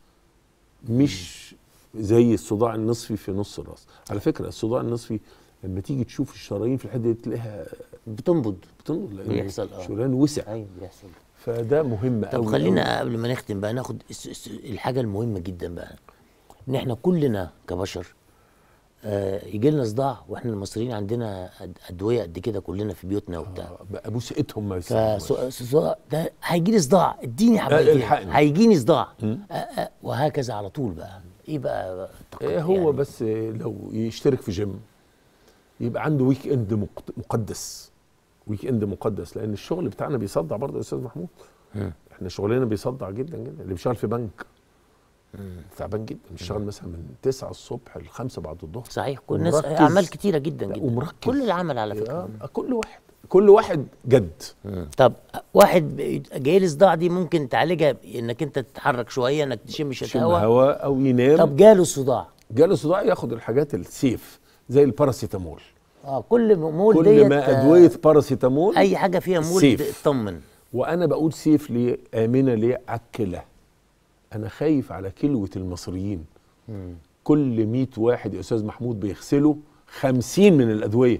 S2: مش زي الصداع النصفي في نص الراس على فكره الصداع النصفي لما تيجي تشوف الشرايين في الحته دي تلاقيها
S1: بتنبض
S2: بتنضل لان
S1: بيحصل، آه.
S2: الشريان وسع
S1: ايوه بيحصل
S2: فده مهم
S1: طب
S2: قوي
S1: خلينا قبل ما نختم بقى ناخد الس- الس- الحاجه المهمه جدا بقى ان احنا كلنا كبشر آه يجي لنا صداع واحنا المصريين عندنا أد- ادويه قد كده كلنا في بيوتنا وبتاع
S2: بقى بوسقتهم ما يستحملوش.
S1: فصداع ده هيجي لي صداع اديني حبايتين
S2: الحقني.
S1: هيجيني صداع آه آه وهكذا على طول بقى ايه بقى التق-
S2: إيه هو
S1: يعني
S2: بس لو يشترك في جيم يبقى عنده ويك اند مقد- مقدس ويك اند مقدس لان الشغل بتاعنا بيصدع برضه يا استاذ محمود احنا شغلنا بيصدع جدا جدا اللي بيشتغل في بنك تعبان جدا بيشتغل مثلا من 9 الصبح ل 5 بعد الظهر
S1: صحيح كل الناس
S2: ومركز.
S1: اعمال كتيره جدا
S2: لا،
S1: جدا
S2: ومركز.
S1: كل العمل على فكره
S2: آه، كل واحد كل واحد جد
S1: مم. طب واحد بي- جاي لي صداع دي ممكن تعالجها بانك انت تتحرك شويه انك تشم
S2: شم
S1: شويه هواء
S2: هواء او ينام
S1: طب جاله صداع
S2: جاله صداع ياخد الحاجات السيف زي الباراسيتامول
S1: اه كل مول
S2: كل
S1: ديت
S2: ما
S1: آه،
S2: ادويه باراسيتامول
S1: اي حاجه فيها مول
S2: سيف.
S1: اطمن
S2: وانا بقول سيف ليه امنه ليه على الكلى انا خايف على كلوه المصريين كل 100 واحد يا استاذ محمود بيغسلوا 50 من الادويه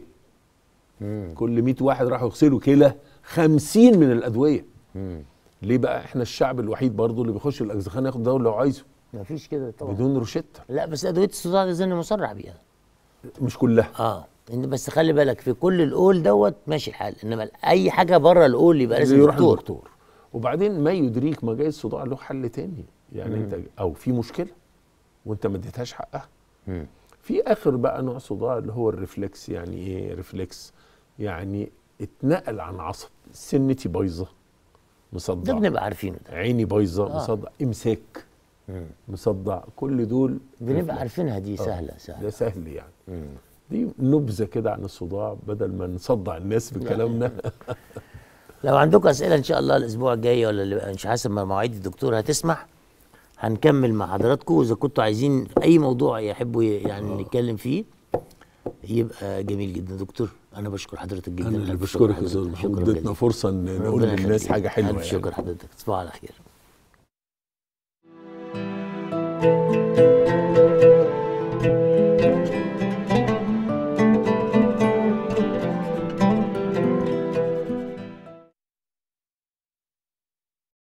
S2: كل 100 واحد راحوا يغسلوا كلى 50 من الادويه ليه بقى احنا الشعب الوحيد برضو اللي بيخش الاجزخانه ياخد دواء لو عايزه
S1: ما فيش كده طبعا
S2: بدون روشته
S1: لا بس ادويه الصداع دي زي مصرح بيها
S2: مش كلها
S1: اه إن بس خلي بالك في كل القول دوت ماشي الحال انما اي حاجه بره القول يبقى لازم
S2: يروح
S1: دكتور
S2: للدكتور وبعدين ما يدريك ما جاي الصداع له حل تاني يعني انت او في مشكله وانت ما اديتهاش حقها في اخر بقى نوع صداع اللي هو الريفلكس يعني ايه ريفلكس يعني اتنقل عن عصب سنتي بايظه
S1: ده
S2: مصدع
S1: بنبقى عارفينه ده
S2: عيني بايظه
S1: آه.
S2: مصدع امساك مصدع كل دول
S1: بنبقى
S2: reflex.
S1: عارفينها دي
S2: آه.
S1: سهله سهله
S2: ده سهل يعني دي نبذه كده عن الصداع بدل ما نصدع الناس بكلامنا
S1: لو عندكم اسئله ان شاء الله الاسبوع الجاي ولا اللي مش حسب ما مواعيد الدكتور هتسمح هنكمل مع حضراتكم واذا كنتوا عايزين اي موضوع يحبوا ي- يعني نتكلم فيه يبقى جميل جدا دكتور انا بشكر حضرتك جدا
S2: انا اللي
S1: ألف
S2: بشكرك
S1: شكر
S2: يا استاذ
S1: حضرتك.
S2: محمود
S1: شكراً
S2: اديتنا
S1: جزيلاً.
S2: فرصه ان نقول
S1: ربنا
S2: للناس
S1: يخليك.
S2: حاجه حلوه
S1: ألف شكر
S2: يعني
S1: حضرتك تصبحوا على خير